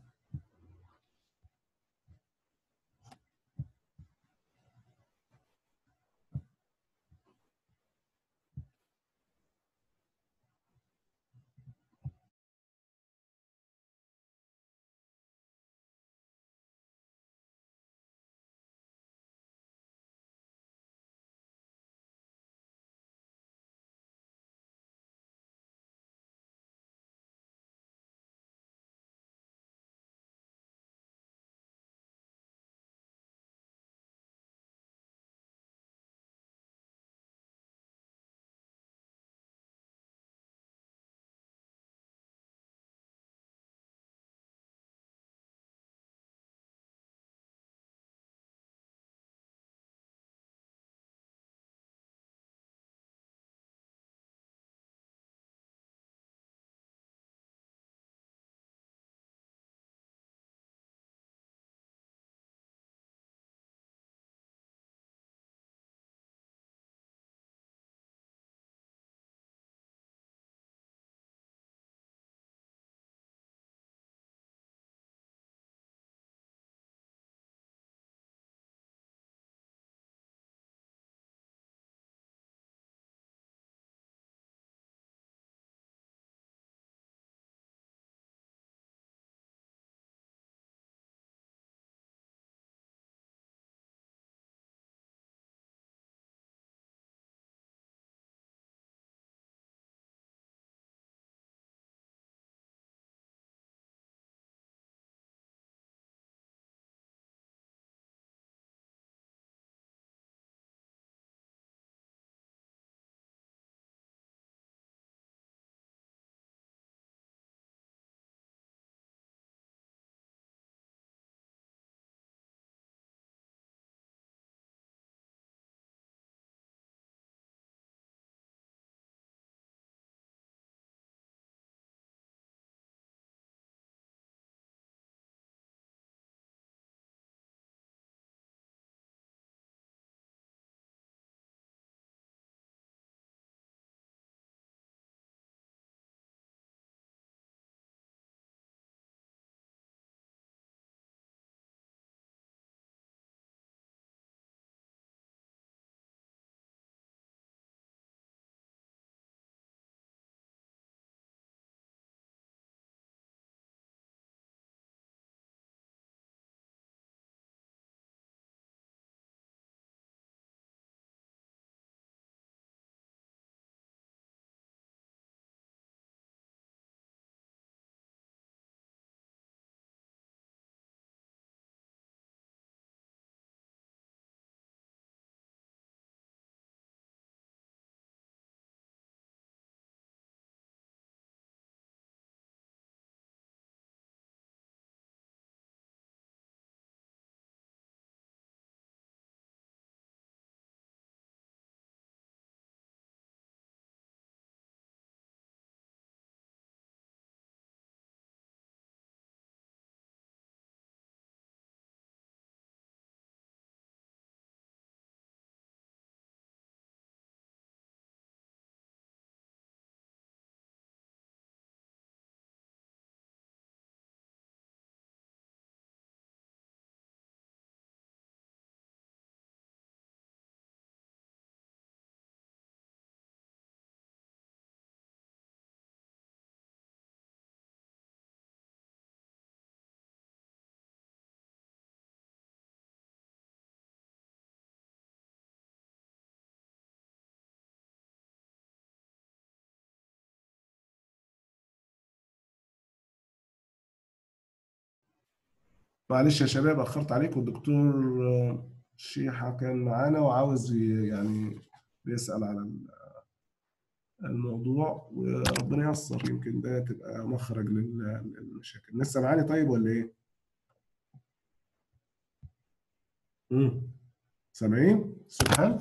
معلش يا شباب اخرت عليكم الدكتور شيحه كان معانا وعاوز يعني بيسال على الموضوع وربنا ييسر يمكن ده تبقى مخرج للمشاكل لسه معاني طيب ولا ايه؟ امم سامعين؟ سبحان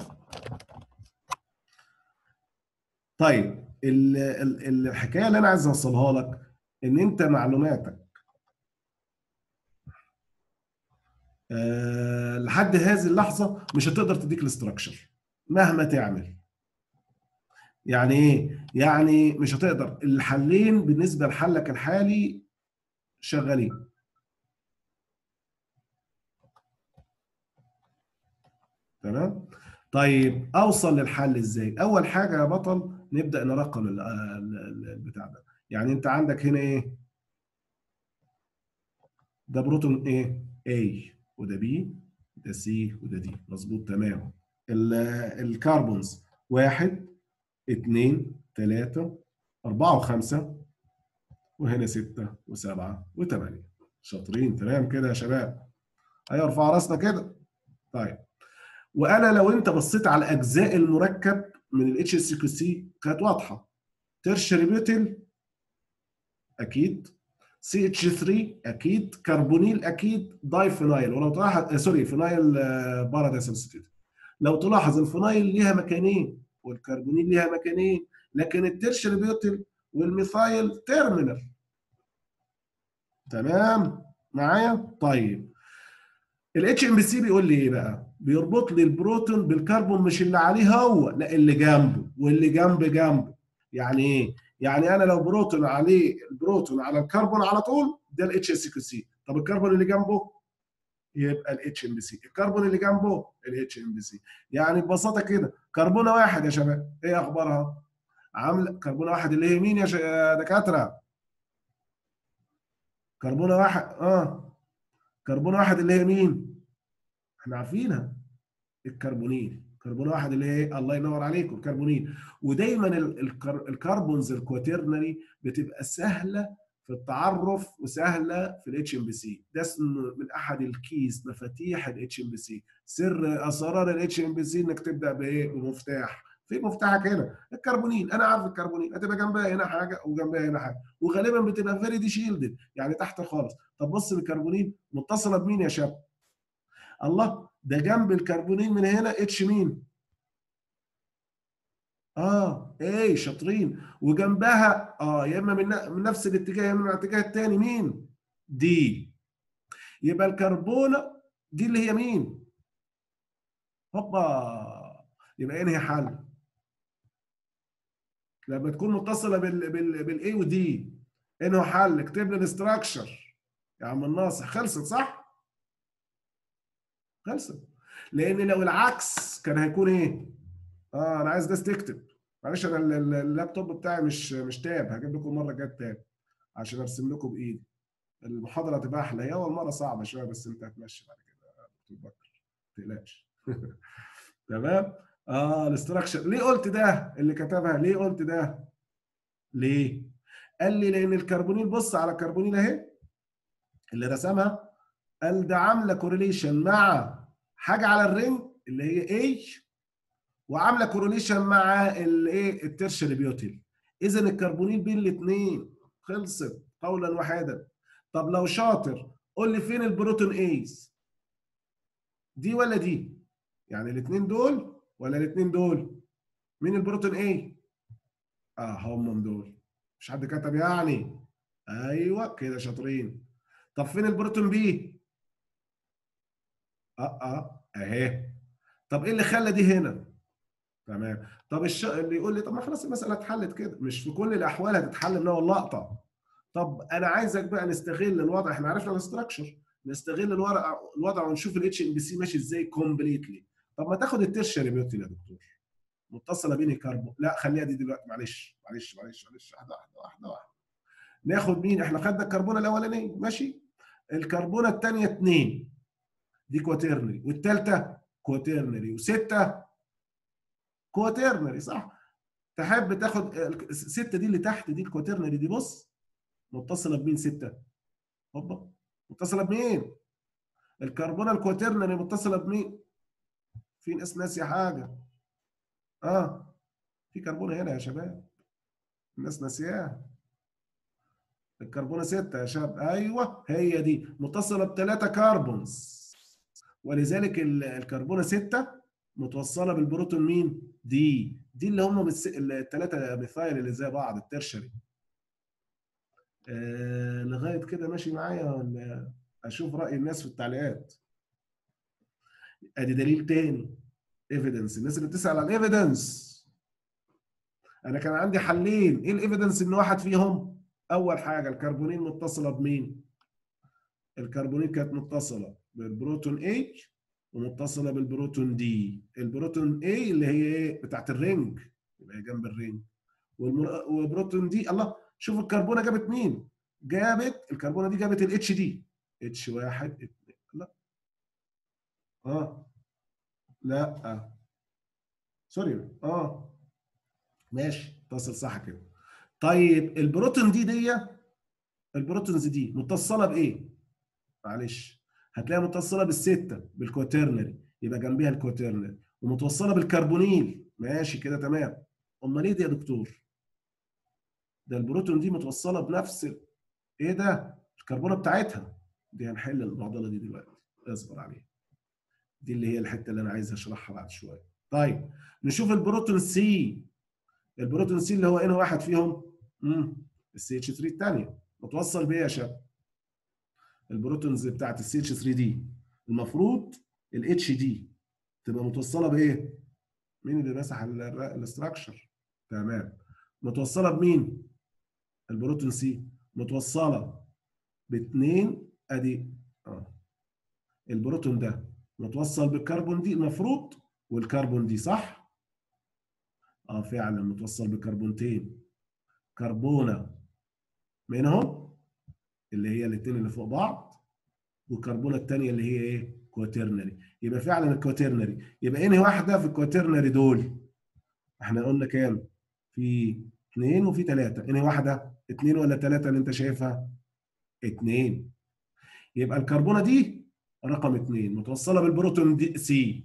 طيب الحكايه اللي انا عايز اوصلها لك ان انت معلوماتك أه لحد هذه اللحظه مش هتقدر تديك الاستراكشر مهما تعمل يعني ايه يعني مش هتقدر الحلين بالنسبه لحلك الحالي شغالين تمام طيب اوصل للحل ازاي اول حاجه يا بطل نبدا نرقم البتاع ده يعني انت عندك هنا ايه ده بروتون ايه A وده B ده C وده D مظبوط تمام الكربونز واحد اثنين ثلاثة أربعة وخمسة وهنا ستة وسبعة وثمانية شاطرين تمام كده يا شباب أيوة ارفع راسنا كده طيب وانا لو انت بصيت على اجزاء المركب من الاتش اس كيو سي كانت واضحه ترشري بيوتل اكيد سي اتش 3 اكيد كربونيل اكيد داي فينايل ولو تلاحظ سوري فينايل بارادايس سبستيتيوت لو تلاحظ الفينايل ليها مكانين والكربونيل ليها مكانين لكن الترشري بيوتل والميثايل تيرمينال تمام معايا طيب الاتش ام بي سي بيقول لي ايه بقى بيربط لي البروتون بالكربون مش اللي عليه هو لا اللي جنبه واللي جنب جنبه يعني ايه يعني انا لو بروتون عليه البروتون على الكربون على طول ده الاتش اس كيو سي طب الكربون اللي جنبه يبقى الاتش ام بي سي الكربون اللي جنبه الاتش ام بي سي يعني ببساطه كده كربونه واحد يا شباب ايه اخبارها عامله كربونه واحد اللي هي مين يا دكاتره كربونه واحد اه كربون واحد اللي هي مين؟ احنا عارفينها الكربونيل كربون واحد اللي هي الله ينور عليكم الكربونيل ودايما الكربونز الكواترنري بتبقى سهله في التعرف وسهله في الاتش ام بي سي ده اسمه من احد الكيز مفاتيح الاتش ام بي سي سر اسرار الاتش ام بي سي انك تبدا بايه بمفتاح في مفتاحك هنا الكربونيل انا عارف الكربونيل هتبقى جنبها هنا حاجه وجنبها هنا حاجه وغالبا بتبقى فيري دي شيلدد يعني تحت خالص طب بص للكربونيل متصله بمين يا شباب الله ده جنب الكربونيل من هنا اتش مين اه ايه شاطرين وجنبها اه يا اما من, من نفس الاتجاه يا اما من الاتجاه الثاني مين دي يبقى الكربونه دي اللي هي مين هوبا يبقى انهي حل لما تكون متصله بال بال بالاي ودي انه حل اكتب لي الاستراكشر يا عم الناصح خلصت صح؟ خلصت لان لو العكس كان هيكون ايه؟ اه انا عايز ناس تكتب معلش انا اللابتوب بتاعي مش مش تاب هجيب لكم مره جت تاب عشان ارسم لكم بايدي المحاضره هتبقى احلى هي اول مره صعبه شويه بس انت هتمشي بعد كده دكتور بكر ما تقلقش تمام اه الاستراكشر ليه قلت ده اللي كتبها ليه قلت ده ليه قال لي لان الكربونيل بص على الكربونيل اهي اللي رسمها قال ده عامله كورليشن مع حاجه على الرينج اللي هي A وعامله كورليشن مع الايه الترشري بيوتيل اذا الكربونيل بين الاثنين خلصت قولا واحدا طب لو شاطر قول لي فين البروتون ايز دي ولا دي يعني الاثنين دول ولا الاثنين دول مين البروتون ايه اه هم دول مش حد كتب يعني ايوه كده شاطرين طب فين البروتون بي اه اه اهي طب ايه اللي خلى دي هنا تمام طب الش... اللي يقول لي طب ما خلاص المساله اتحلت كده مش في كل الاحوال هتتحل من اول لقطه طب انا عايزك بقى نستغل الوضع احنا عرفنا الاستراكشر نستغل الوضع الوضع ونشوف الاتش ام بي سي ماشي ازاي كومبليتلي طب ما تاخد الترشري بيوتين يا دكتور متصله بين الكربون لا خليها دي دلوقتي معلش معلش معلش معلش واحده واحده واحده واحده ناخد مين احنا خدنا الكربونه الاولانيه ماشي الكربونه الثانيه اثنين دي كواترنري والثالثه كواترنري وسته كواترنري صح تحب تاخد السته دي اللي تحت دي الكواترنري دي بص متصله بمين سته هوبا متصله بمين الكربونه الكواترنري متصله بمين في ناس ناسيه حاجه اه في كربونه هنا يا شباب الناس ناسياها الكربونه 6 يا شباب ايوه هي دي متصله بثلاثه كربونز ولذلك الكربونه 6 متوصله بالبروتون مين؟ دي دي اللي هم الثلاثه ميثايل اللي زي بعض الترشري آه لغايه كده ماشي معايا ولا اشوف راي الناس في التعليقات ادي دليل تاني ايفيدنس الناس اللي بتسال على الايفيدنس انا كان عندي حلين ايه الايفيدنس ان واحد فيهم اول حاجه الكربونين متصله بمين الكربونين كانت متصله بالبروتون H ومتصله بالبروتون دي البروتون A اللي هي ايه بتاعت الرينج يبقى هي جنب الرينج والبروتون دي الله شوف الكربونه جابت مين جابت الكربونه دي جابت الاتش دي اتش واحد اتنين لا اه لا سوري اه ماشي اتصل صح كده طيب البروتون دي دي البروتونز دي متصله بايه معلش هتلاقيها متصله بالسته بالكواترنري يبقى جنبيها الكواترنري ومتوصله بالكربونيل ماشي كده تمام امال ايه دي يا دكتور ده البروتون دي متوصله بنفس ايه ده الكربونه بتاعتها دي هنحل المعضله دي دلوقتي اصبر عليها دي اللي هي الحته اللي انا عايز اشرحها بعد شويه طيب نشوف البروتون سي البروتون سي اللي هو ايه واحد فيهم امم السي اتش 3 الثانيه متوصل بايه يا شباب البروتونز بتاعت السي اتش 3 دي المفروض الاتش دي تبقى متوصله بايه مين اللي مسح الاستراكشر تمام متوصله بمين البروتون سي متوصله باثنين ادي اه البروتون ده متوصل بالكربون دي المفروض والكربون دي صح اه فعلا متوصل بكربونتين كربونه منهم اللي هي الاثنين اللي فوق بعض والكربونه الثانيه اللي هي ايه كواترنري يبقى فعلا الكواترنري يبقى انهي واحده في الكواترنري دول احنا قلنا كام في اثنين وفي ثلاثه انهي واحده اثنين ولا ثلاثه اللي انت شايفها اثنين يبقى الكربونه دي رقم اثنين متوصله بالبروتون دي سي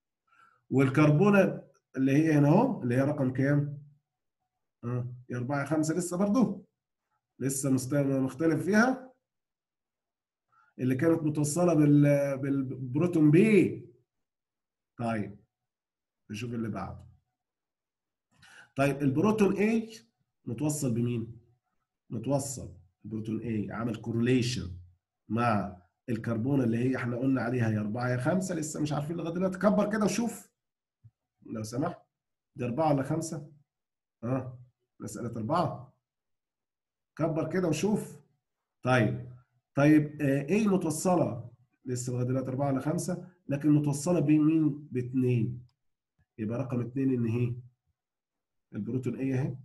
والكربونه اللي هي هنا اهو اللي هي رقم كام؟ اه يا 4 يا 5 لسه برضه لسه مختلف فيها اللي كانت متوصله بال بالبروتون بي طيب نشوف اللي بعده طيب البروتون A متوصل بمين؟ متوصل البروتون A عمل كورليشن مع الكربونه اللي هي احنا قلنا عليها يا 4 يا 5 لسه مش عارفين لغايه دلوقتي كبر كده وشوف لو سمحت دي 4 ولا 5 اه مساله 4 كبر كده وشوف طيب طيب آه ايه متوصله لسه لغايه دلوقتي 4 ولا 5 لكن متوصله بين مين باثنين يبقى رقم اثنين ان هي البروتون ايه اهي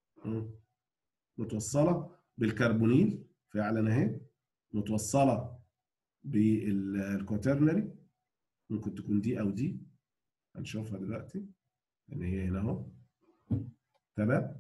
متوصله بالكربونيل فعلا اهي متوصله بالكوترنري ممكن تكون دي او دي هنشوفها دلوقتي ان هي هنا اهو تمام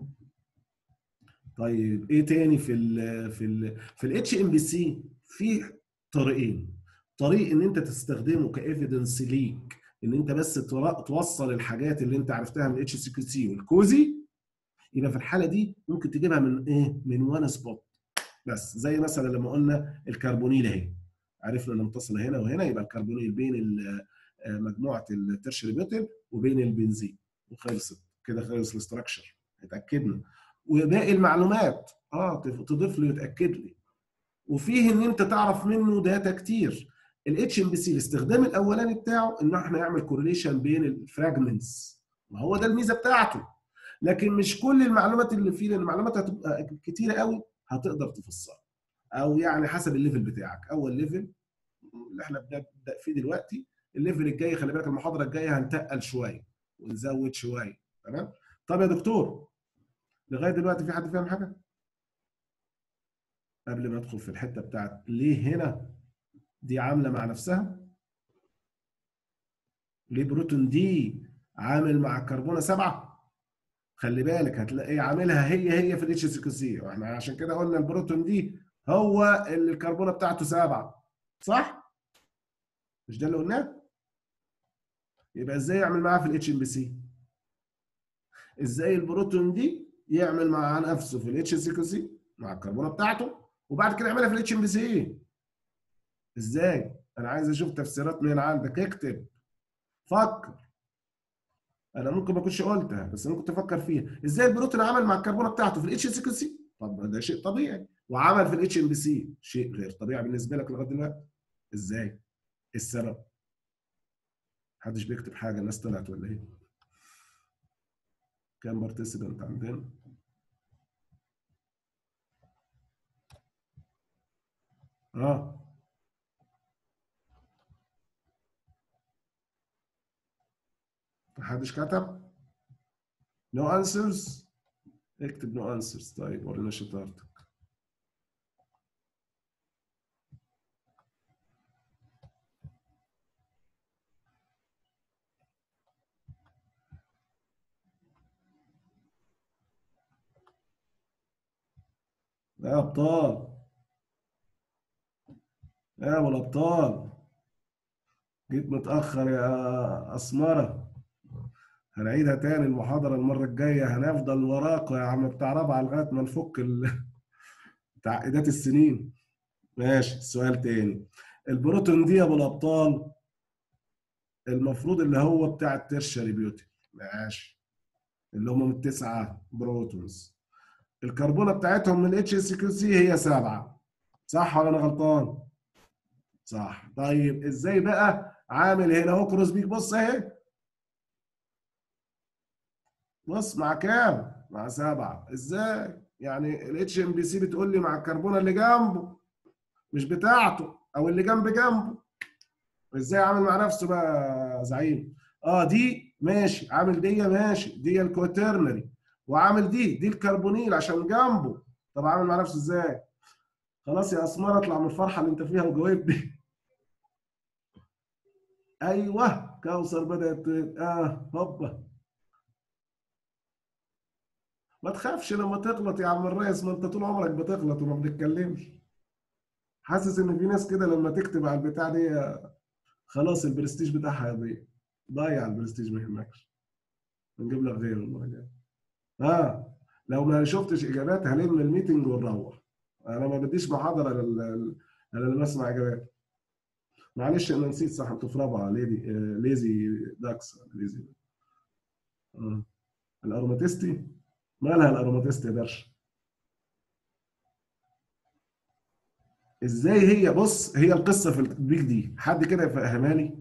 طيب ايه تاني في ال في ال في الاتش ام بي سي في طريقين طريق ان انت تستخدمه كايفيدنس ليك ان انت بس توصل الحاجات اللي انت عرفتها من الاتش سي كيو سي والكوزي يبقى في الحاله دي ممكن تجيبها من ايه من وان سبوت بس زي مثلا لما قلنا الكربونيل اهي عرفنا ان متصله هنا وهنا يبقى الكربونيل بين مجموعه الترشري بيوتين وبين البنزين وخلصت كده خلص الاستراكشر اتاكدنا وباقي المعلومات اه تضيف لي وتاكد لي وفيه ان انت تعرف منه داتا كتير الاتش ام بي سي الاستخدام الاولاني بتاعه ان احنا نعمل كورليشن بين الفراجمنتس ما هو ده الميزه بتاعته لكن مش كل المعلومات اللي فيه لان المعلومات هتبقى كتيره قوي هتقدر تفسرها او يعني حسب الليفل بتاعك اول ليفل اللي احنا بنبدا فيه دلوقتي الليفل الجاي خلي بالك المحاضره الجايه هنتقل شويه ونزود شويه تمام طب يا دكتور لغايه دلوقتي في حد فاهم حاجه قبل ما ادخل في الحته بتاعت ليه هنا دي عامله مع نفسها ليه بروتون دي عامل مع الكربونه سبعه خلي بالك هتلاقي عاملها هي هي في الاتش سي سي واحنا عشان كده قلنا البروتون دي هو اللي الكربونه بتاعته سبعه صح؟ مش ده اللي قلناه يبقى ازاي يعمل معاها في الاتش ام بي سي ازاي البروتون دي يعمل مع نفسه في الاتش سي كيو سي مع الكربونه بتاعته وبعد كده يعملها في الاتش ام بي سي ازاي انا عايز اشوف تفسيرات من عندك اكتب فكر انا ممكن ما اكونش قلتها بس ممكن تفكر فيها ازاي البروتين عمل مع الكربونه بتاعته في الاتش سي كيو سي طب ده شيء طبيعي وعمل في الاتش ام بي سي شيء غير طبيعي بالنسبه لك لغايه دلوقتي ازاي ايه السبب محدش بيكتب حاجه الناس طلعت ولا ايه كام بارتيسيبنت عندنا اه محدش كتب نو no انسرز اكتب نو no انسرز طيب ورينا شطارتك يا ابطال يا ابو الابطال جيت متاخر يا اسمره هنعيدها تاني المحاضره المره الجايه هنفضل وراكوا يا عم بتاع رابعه لغايه ما نفك ال... تعقيدات السنين ماشي السؤال تاني البروتون دي يا ابو الابطال المفروض اللي هو بتاع الترشري بيوتي ماشي اللي هم من التسعه بروتونز الكربونه بتاعتهم من اتش اس كيو سي هي سبعه صح ولا انا غلطان؟ صح طيب ازاي بقى عامل هنا اهو كروس بيك بص اهي بص مع كام؟ مع سبعه ازاي؟ يعني الاتش ام بي سي بتقول لي مع الكربونه اللي جنبه مش بتاعته او اللي جنب جنبه ازاي عامل مع نفسه بقى زعيم؟ اه دي ماشي عامل دي ماشي دي الكوترنري وعامل دي دي الكربونيل عشان جنبه طب عامل مع نفسه ازاي؟ خلاص يا اسمار اطلع من الفرحه اللي انت فيها وجاوبني ايوه كوثر بدات اه هوبا ما تخافش لما تغلط يا عم الريس ما انت طول عمرك بتغلط وما بتتكلمش حاسس ان في ناس كده لما تكتب على البتاع دي خلاص البرستيج بتاعها يضيع ضيع البرستيج ما يهمكش نجيب لك غيره المره الجايه اه لو ما شفتش اجابات هلم الميتنج ونروح انا ما بديش محاضره لل انا بسمع اجابات معلش انا نسيت صح انتوا في رابعه ليدي آه ليزي داكس ليزي آه. الاروماتيستي مالها الاروماتيستي يا درش ازاي هي بص هي القصه في التطبيق دي حد كده يفهمها لي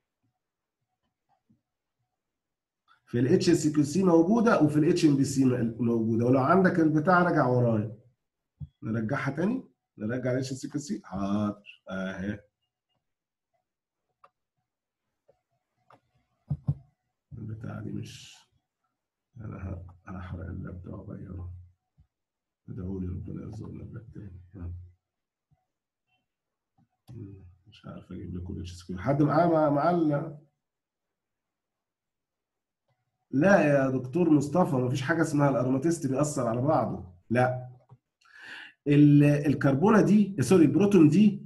في الاتش سي كيو سي موجوده وفي الاتش ام بي سي موجوده ولو عندك البتاع رجع ورايا نرجعها تاني نرجع الاتش سي كيو سي حاضر اهي البتاع دي مش انا هحرق اللاب ده واغيره ادعوا لي ربنا يرزقنا بلاب تاني مش عارف اجيب لكم الاتش سي كيو حد معاه معاه لا يا دكتور مصطفى مفيش حاجه اسمها الاروماتيست بيأثر على بعضه لا الكربونه دي سوري البروتون دي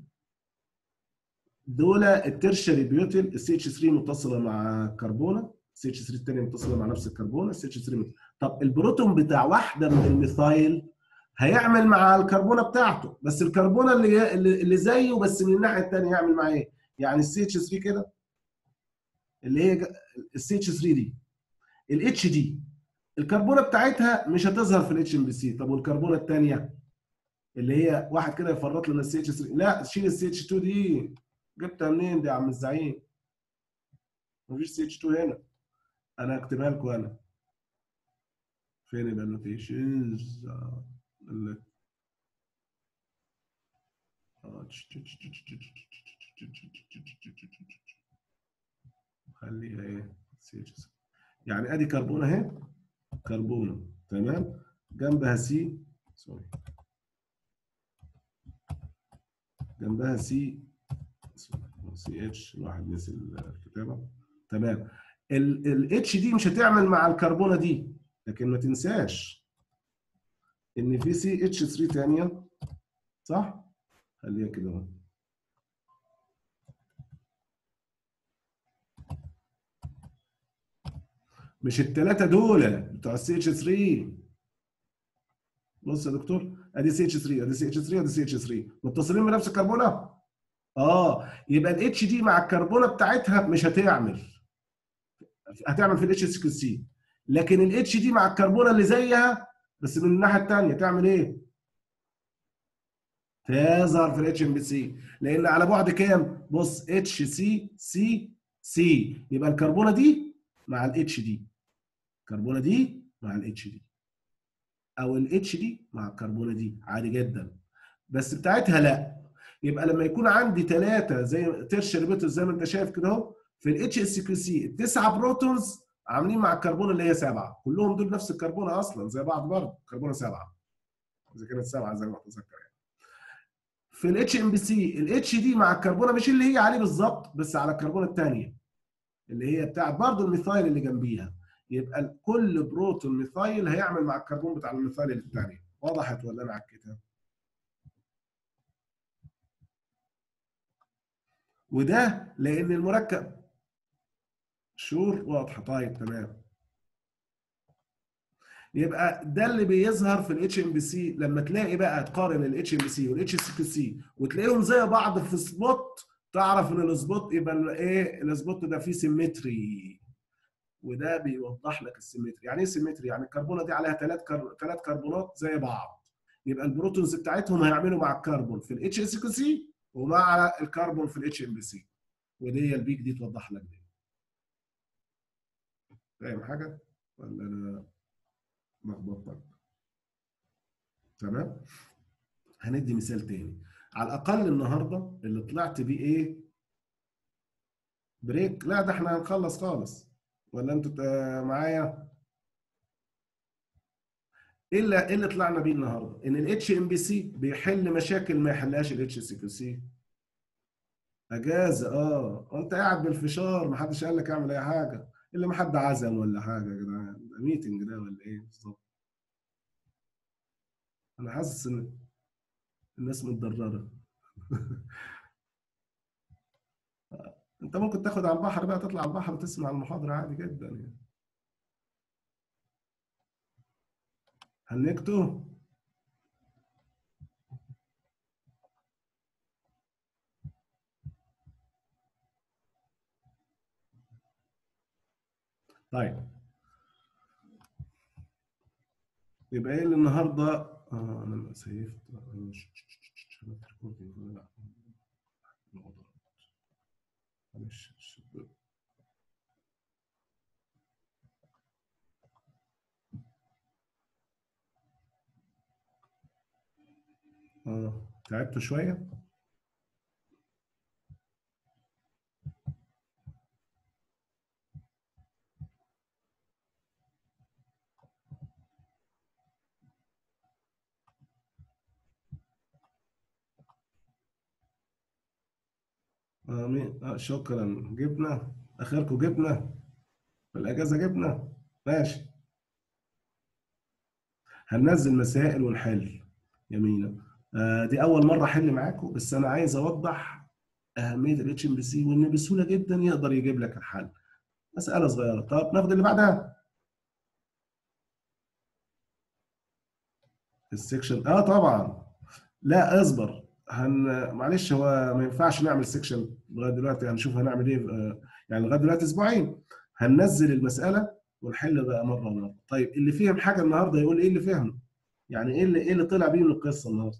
دول الترشري بيوتيل السي اتش 3 متصله مع الكربونه السي اتش 3 الثانيه متصله مع نفس الكربونه السي اتش 3 طب البروتون بتاع واحده من الميثايل هيعمل مع الكربونه بتاعته بس الكربونه اللي اللي زيه بس من الناحيه الثانيه يعمل معاه ايه؟ يعني السي اتش 3 كده اللي هي السي اتش 3 دي الاتش دي الكربونه بتاعتها مش هتظهر في الاتش ام بي سي طب والكربونه الثانيه اللي هي واحد كده يفرط لنا السي اتش 3 لا شيل السي اتش 2 دي جبتها منين دي يا عم الزعيم مفيش سي اتش 2 هنا انا هكتبها لكم انا فين يبقى النوتيشنز خليها ايه سي اتش 3 يعني ادي كربونه اهي كربونه تمام جنبها سي سوري جنبها سي سي اتش الواحد نسي الكتابه تمام الاتش دي مش هتعمل مع الكربونه دي لكن ما تنساش ان في سي اتش 3 ثانيه صح خليها كده اهو مش الثلاثه دول بتوع السي اتش 3 بص يا دكتور ادي سي اتش 3 ادي سي اتش 3 ادي سي اتش 3 متصلين بنفس الكربونه اه يبقى الاتش دي مع الكربونه بتاعتها مش هتعمل هتعمل في الاتش اس سي لكن الاتش دي مع الكربونه اللي زيها بس من الناحيه الثانيه تعمل ايه؟ تظهر في الاتش ام بي سي لان على بعد كام؟ بص اتش سي سي سي يبقى الكربونه دي مع الاتش دي الكربونه دي مع الاتش دي او الاتش دي مع الكربونه دي عادي جدا بس بتاعتها لا يبقى لما يكون عندي ثلاثه زي تيرشري بيتوز زي ما انت شايف كده اهو في الاتش اس كيو سي التسعه بروتونز عاملين مع الكربون اللي هي سبعه كلهم دول نفس الكربونه اصلا زي بعض برضه كربونه سبعه اذا كانت سبعه زي ما اتذكر يعني في الاتش ام بي سي الاتش دي مع الكربونه مش اللي هي عليه بالظبط بس على الكربونه الثانيه اللي هي بتاعت برضه الميثايل اللي جنبيها يبقى كل بروتون ميثايل هيعمل مع الكربون بتاع الميثايل الثانيه وضحت ولا انا على الكتاب وده لان المركب شور واضحه طيب تمام يبقى ده اللي بيظهر في الاتش ام بي سي لما تلاقي بقى تقارن الاتش ام بي سي والاتش سي سي وتلاقيهم زي بعض في سبوت تعرف ان السبوت يبقى ايه السبوت ده فيه سيمتري وده بيوضح لك السيمتري يعني ايه سيمتري يعني الكربونه دي عليها ثلاث كر... ثلاث كربونات زي بعض يبقى البروتونز بتاعتهم هيعملوا مع الكربون في الاتش اس كيو سي ومع الكربون في الاتش ام بي سي ودي البيك دي توضح لك دي فاهم حاجه ولا انا لخبطتك تمام هندي مثال تاني على الاقل النهارده اللي طلعت بيه ايه بريك لا ده احنا هنخلص خالص ولا انتوا معايا ايه اللي ايه اللي طلعنا بيه النهارده ان الاتش ام بي سي بيحل مشاكل ما يحلهاش الاتش سي كيو سي اجازه اه وانت قاعد بالفشار ما حدش قال لك اعمل اي حاجه الا ما حد عزم ولا حاجه يا جدعان ده ميتنج ده ولا ايه بالظبط انا حاسس ان الناس متضرره انت ممكن تاخد على البحر بقى تطلع على البحر وتسمع المحاضره عادي جدا يعني هنكتو طيب يبقى ايه اللي النهارده آه انا سيفت معلش اه تعبتوا شويه آمين آه شكرا جبنة آخركم جبنة في الأجازة جبنة ماشي هننزل مسائل ونحل يمينة آه دي أول مرة أحل معاكم بس أنا عايز أوضح أهمية الاتش ام بي سي وإن بسهولة جدا يقدر يجيب لك الحل مسألة صغيرة طب ناخد اللي بعدها السكشن اه طبعا لا اصبر هن معلش هو ما ينفعش نعمل سيكشن لغايه دلوقتي هنشوف هنعمل ايه يعني لغايه دلوقتي اسبوعين هننزل المساله ونحل بقى مره مره طيب اللي فهم حاجه النهارده يقول ايه اللي فهم يعني ايه اللي ايه اللي طلع بيه من القصه النهارده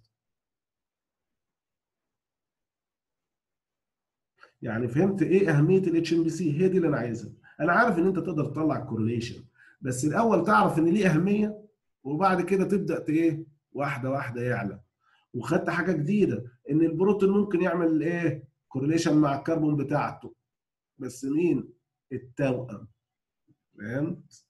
يعني فهمت ايه اهميه الاتش ام بي سي هي دي اللي انا عايزها انا عارف ان انت تقدر تطلع الكورليشن بس الاول تعرف ان ليه اهميه وبعد كده تبدا ايه واحده واحده يعلى وخدت حاجه جديده ان البروتين ممكن يعمل ايه كورليشن مع الكربون بتاعته بس مين التوأم فهمت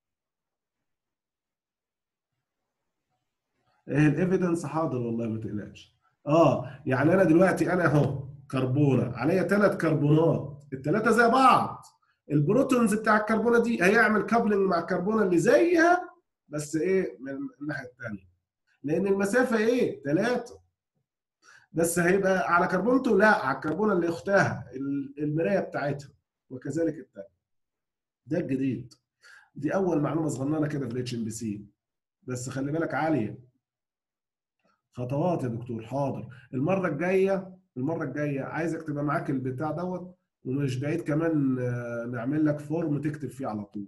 ايه الايفيدنس حاضر والله ما تقلقش اه يعني انا دلوقتي انا اهو كربونه عليا ثلاث كربونات الثلاثه زي بعض البروتونز بتاع الكربونه دي هيعمل كابلنج مع الكربونه اللي زيها بس ايه من الناحيه الثانيه لان المسافه ايه؟ 3 بس هيبقى على كربونته لا على الكربونه اللي اختها المرايه بتاعتها وكذلك الثانيه ده الجديد دي اول معلومه صغننه كده في الاتش ام بي سي بس خلي بالك عاليه خطوات يا دكتور حاضر المره الجايه المره الجايه عايزك تبقى معاك البتاع دوت ومش بعيد كمان آه، نعمل لك فورم تكتب فيه على طول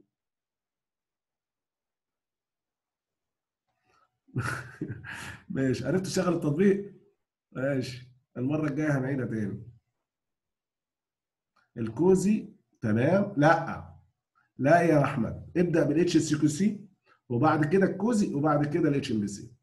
ماشي عرفت تشغل التطبيق ماشي المره الجايه هنعيدها تاني الكوزي تمام لا لا يا احمد ابدا بالاتش اس كيو سي وبعد كده الكوزي وبعد كده الاتش ام بي سي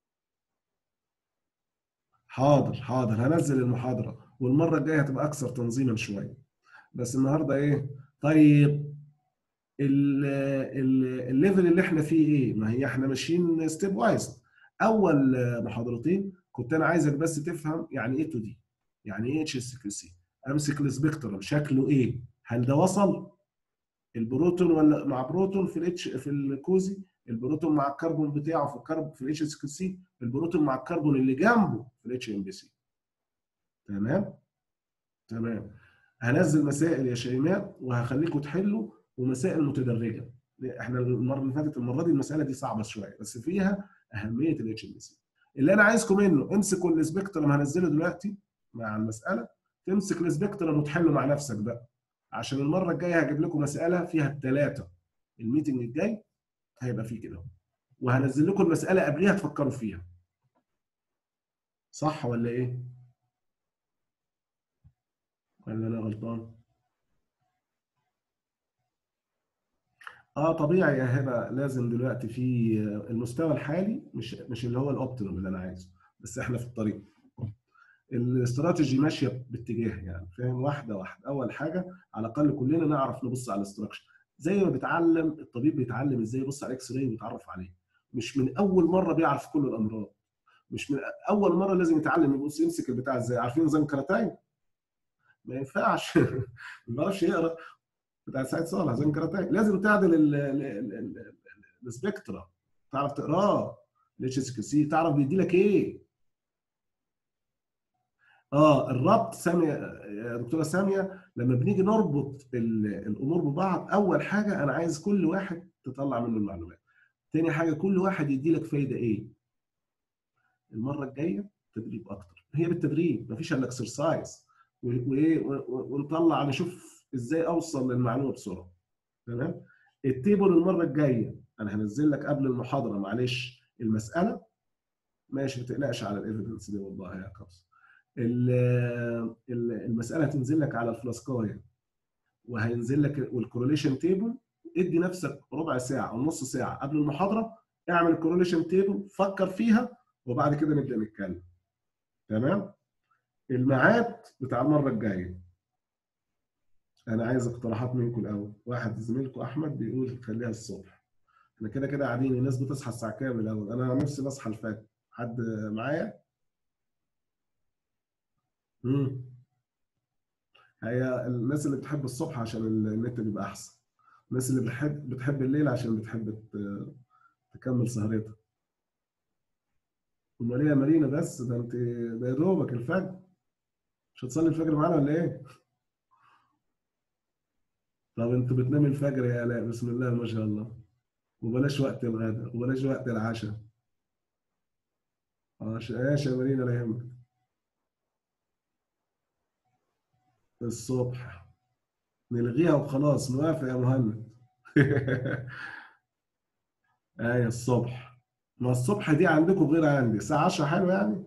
حاضر حاضر هنزل المحاضره والمره الجايه هتبقى اكثر تنظيما شويه بس النهارده ايه طيب ال- ال- الليفل اللي احنا فيه ايه ما هي احنا ماشيين ستيب وايز اول محاضرتين كنت انا عايزك بس تفهم يعني ايه 2 دي يعني ايه اتش اس كيو سي امسك السبيكترم شكله ايه هل ده وصل البروتون ولا مع بروتون في الاتش في الكوزي البروتون مع الكربون بتاعه في الكرب في الاتش اس كيو سي البروتون مع الكربون اللي جنبه في الاتش ام بي سي تمام تمام هنزل مسائل يا شيماء وهخليكم تحلوا ومسائل متدرجه احنا المره اللي فاتت المره دي المساله دي صعبه شويه بس فيها اهميه الاتش ام سي اللي انا عايزكم منه امسكوا السبيكترم هنزله دلوقتي مع المساله تمسك السبيكترم وتحله مع نفسك بقى عشان المره الجايه هجيب لكم مساله فيها الثلاثه الميتنج الجاي هيبقى فيه كده وهنزل لكم المساله قبليها تفكروا فيها صح ولا ايه ولا انا غلطان اه طبيعي يا هبه لازم دلوقتي في المستوى الحالي مش مش اللي هو الاوبتيمم اللي انا عايزه بس احنا في الطريق الاستراتيجي ماشيه باتجاه يعني فاهم واحده واحده اول حاجه على الاقل كلنا نعرف نبص على الاستراكشر زي ما بيتعلم الطبيب بيتعلم ازاي يبص على الاكس راي ويتعرف عليه مش من اول مره بيعرف كل الامراض مش من اول مره لازم يتعلم يبص يمسك البتاع ازاي عارفين نظام كراتاي ما ينفعش ما بيعرفش يقرا بتاع سعيد صالح زي كراتاي لازم تعدل ال- ال- ال- ال- السبيكترا تعرف تقراه الاتش اس كيو سي تعرف بيدي لك ايه اه الربط ساميه يا دكتوره ساميه لما بنيجي نربط ال- الامور ببعض اول حاجه انا عايز كل واحد تطلع منه المعلومات تاني حاجه كل واحد يدي لك فايده ايه المره الجايه تدريب اكتر هي بالتدريب مفيش الا اكسرسايز وايه و- و- ونطلع نشوف ازاي اوصل للمعلومه بسرعه تمام التيبل المره الجايه انا هنزل لك قبل المحاضره معلش المساله ماشي ما تقلقش على الايفيدنس دي والله يا كبس ال- ال- المساله هتنزل لك على الفلاسكايه وهينزل لك والكورليشن تيبل ادي نفسك ربع ساعه او نص ساعه قبل المحاضره اعمل الكورليشن تيبل فكر فيها وبعد كده نبدا نتكلم تمام الميعاد بتاع المره الجايه انا عايز اقتراحات منكم الاول واحد زميلكم احمد بيقول خليها الصبح احنا كده كده قاعدين الناس بتصحى الساعه كام الاول انا عن نفسي بصحى الفجر حد معايا امم هي الناس اللي بتحب الصبح عشان النت بيبقى احسن الناس اللي بتحب بتحب الليل عشان بتحب ت- تكمل سهرتها امال ايه يا مارينا بس ده انت ده يا دوبك الفجر مش هتصلي الفجر معانا ولا ايه؟ طب انت بتنامي الفجر يا الاء بسم الله ما شاء الله وبلاش وقت الغداء وبلاش وقت العشاء اه ش- ايش يا مارينا لا يهمك الصبح نلغيها وخلاص موافق يا مهند ايه الصبح ما الصبح دي عندكم غير عندي الساعة 10 حلو يعني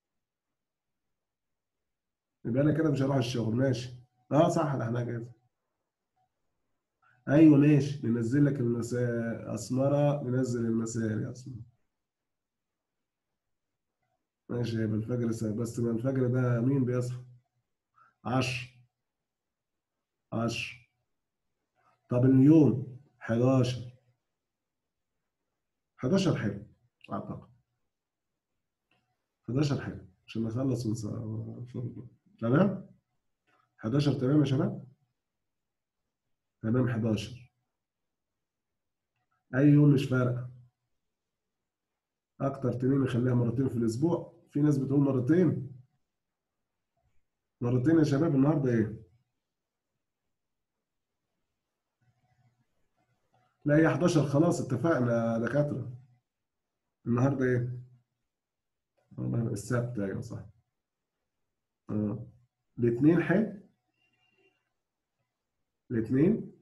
يبقى انا كده مش هروح الشغل ماشي اه صح ده احنا كده ايوه ماشي ننزل لك المساء اسمرة ننزل المساء يا اسمرة ماشي يبقى الفجر ساعة. بس ما الفجر ده مين بيصحى 10 10 طب اليوم 11 11 حلو اعتقد 11 حلو عشان نخلص من ساعة تمام 11 تمام يا شباب تمام 11 اي يوم مش فارقه اكتر تنين نخليها مرتين في الاسبوع في ناس بتقول مرتين مرتين يا شباب النهارده ايه لا هي 11 خلاص اتفقنا يا دكاترة النهارده ايه؟ والله السبت ايوه صح اه الاثنين حلو الاثنين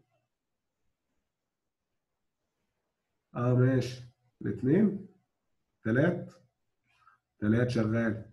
اه ماشي الاثنين تلات تلات شغال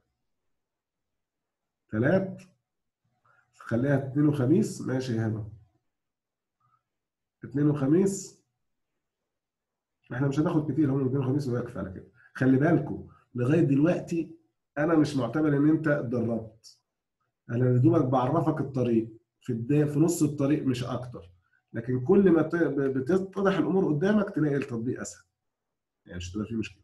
تلات خليها اثنين وخميس ماشي يا هبه اثنين وخميس احنا مش هناخد كتير هم اثنين وخميس ويكفي على كده خلي بالكم لغايه دلوقتي انا مش معتبر ان انت اتدربت انا يا دوبك بعرفك الطريق في الدا... في نص الطريق مش اكتر لكن كل ما ت- ب- بتتضح الامور قدامك تلاقي التطبيق اسهل يعني مش هتبقى فيه مشكله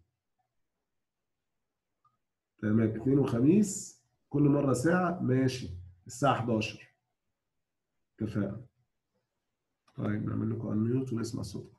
تمام اثنين وخميس كل مره ساعه ماشي الساعه 11 اتفقنا طيب نعمل لكم انميوت ونسمع صوتكم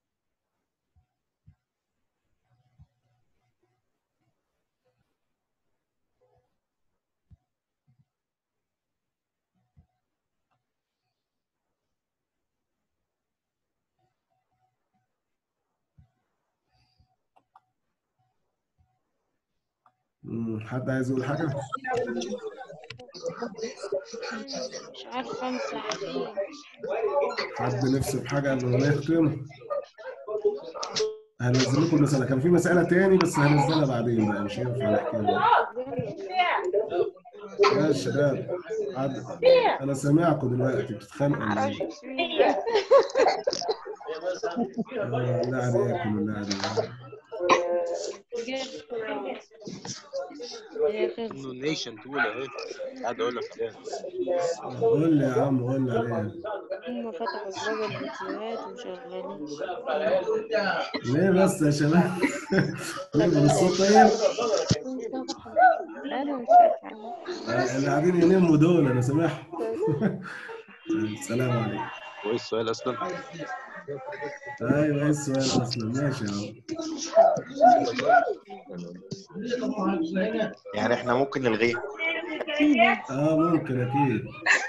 مم، حد عايز يقول حاجه مش عارفة امسح فين حد نفسه في حاجه قبل ما نختم هنزل لكم مسألة كان في مسألة تاني بس هنزلها بعدين بقى مش هينفع نحكيها يا شباب عد... انا سامعكم دلوقتي بتتخانقوا ولا معرفش ايه؟ بسم الله آه، لا عليكم لا عليكم يا أخي انه نيشن تقول اهي قاعد اقول لك عليها قول لي يا عم قول لي عليها هم فتحوا باب الفيديوهات وشغالين ليه بس يا شباب؟ ليه بالصوت طيب؟ انا مش فاهمة آه، اللي قاعدين يناموا دول انا سامعهم السلام عليكم وايه السؤال اصلا؟ ايوه ايه السؤال اصلا ماشي يا عم يعني احنا ممكن نلغيها اه ممكن اكيد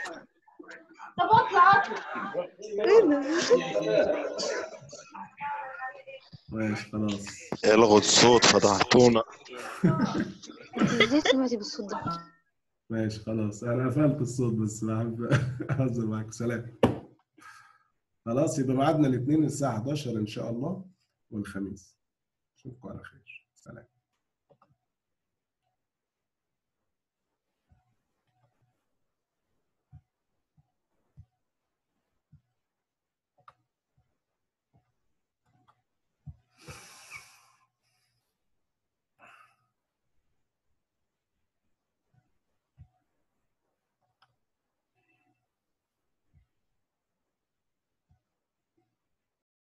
ماشي خلاص الغوا الصوت فضحتونا ازاي سمعتي بالصوت ده؟ ماشي خلاص انا قفلت الصوت بس بحب اهزر معاك سلام خلاص يبقى ميعادنا الاثنين الساعه 11 ان شاء الله والخميس اشوفكم على خير سلام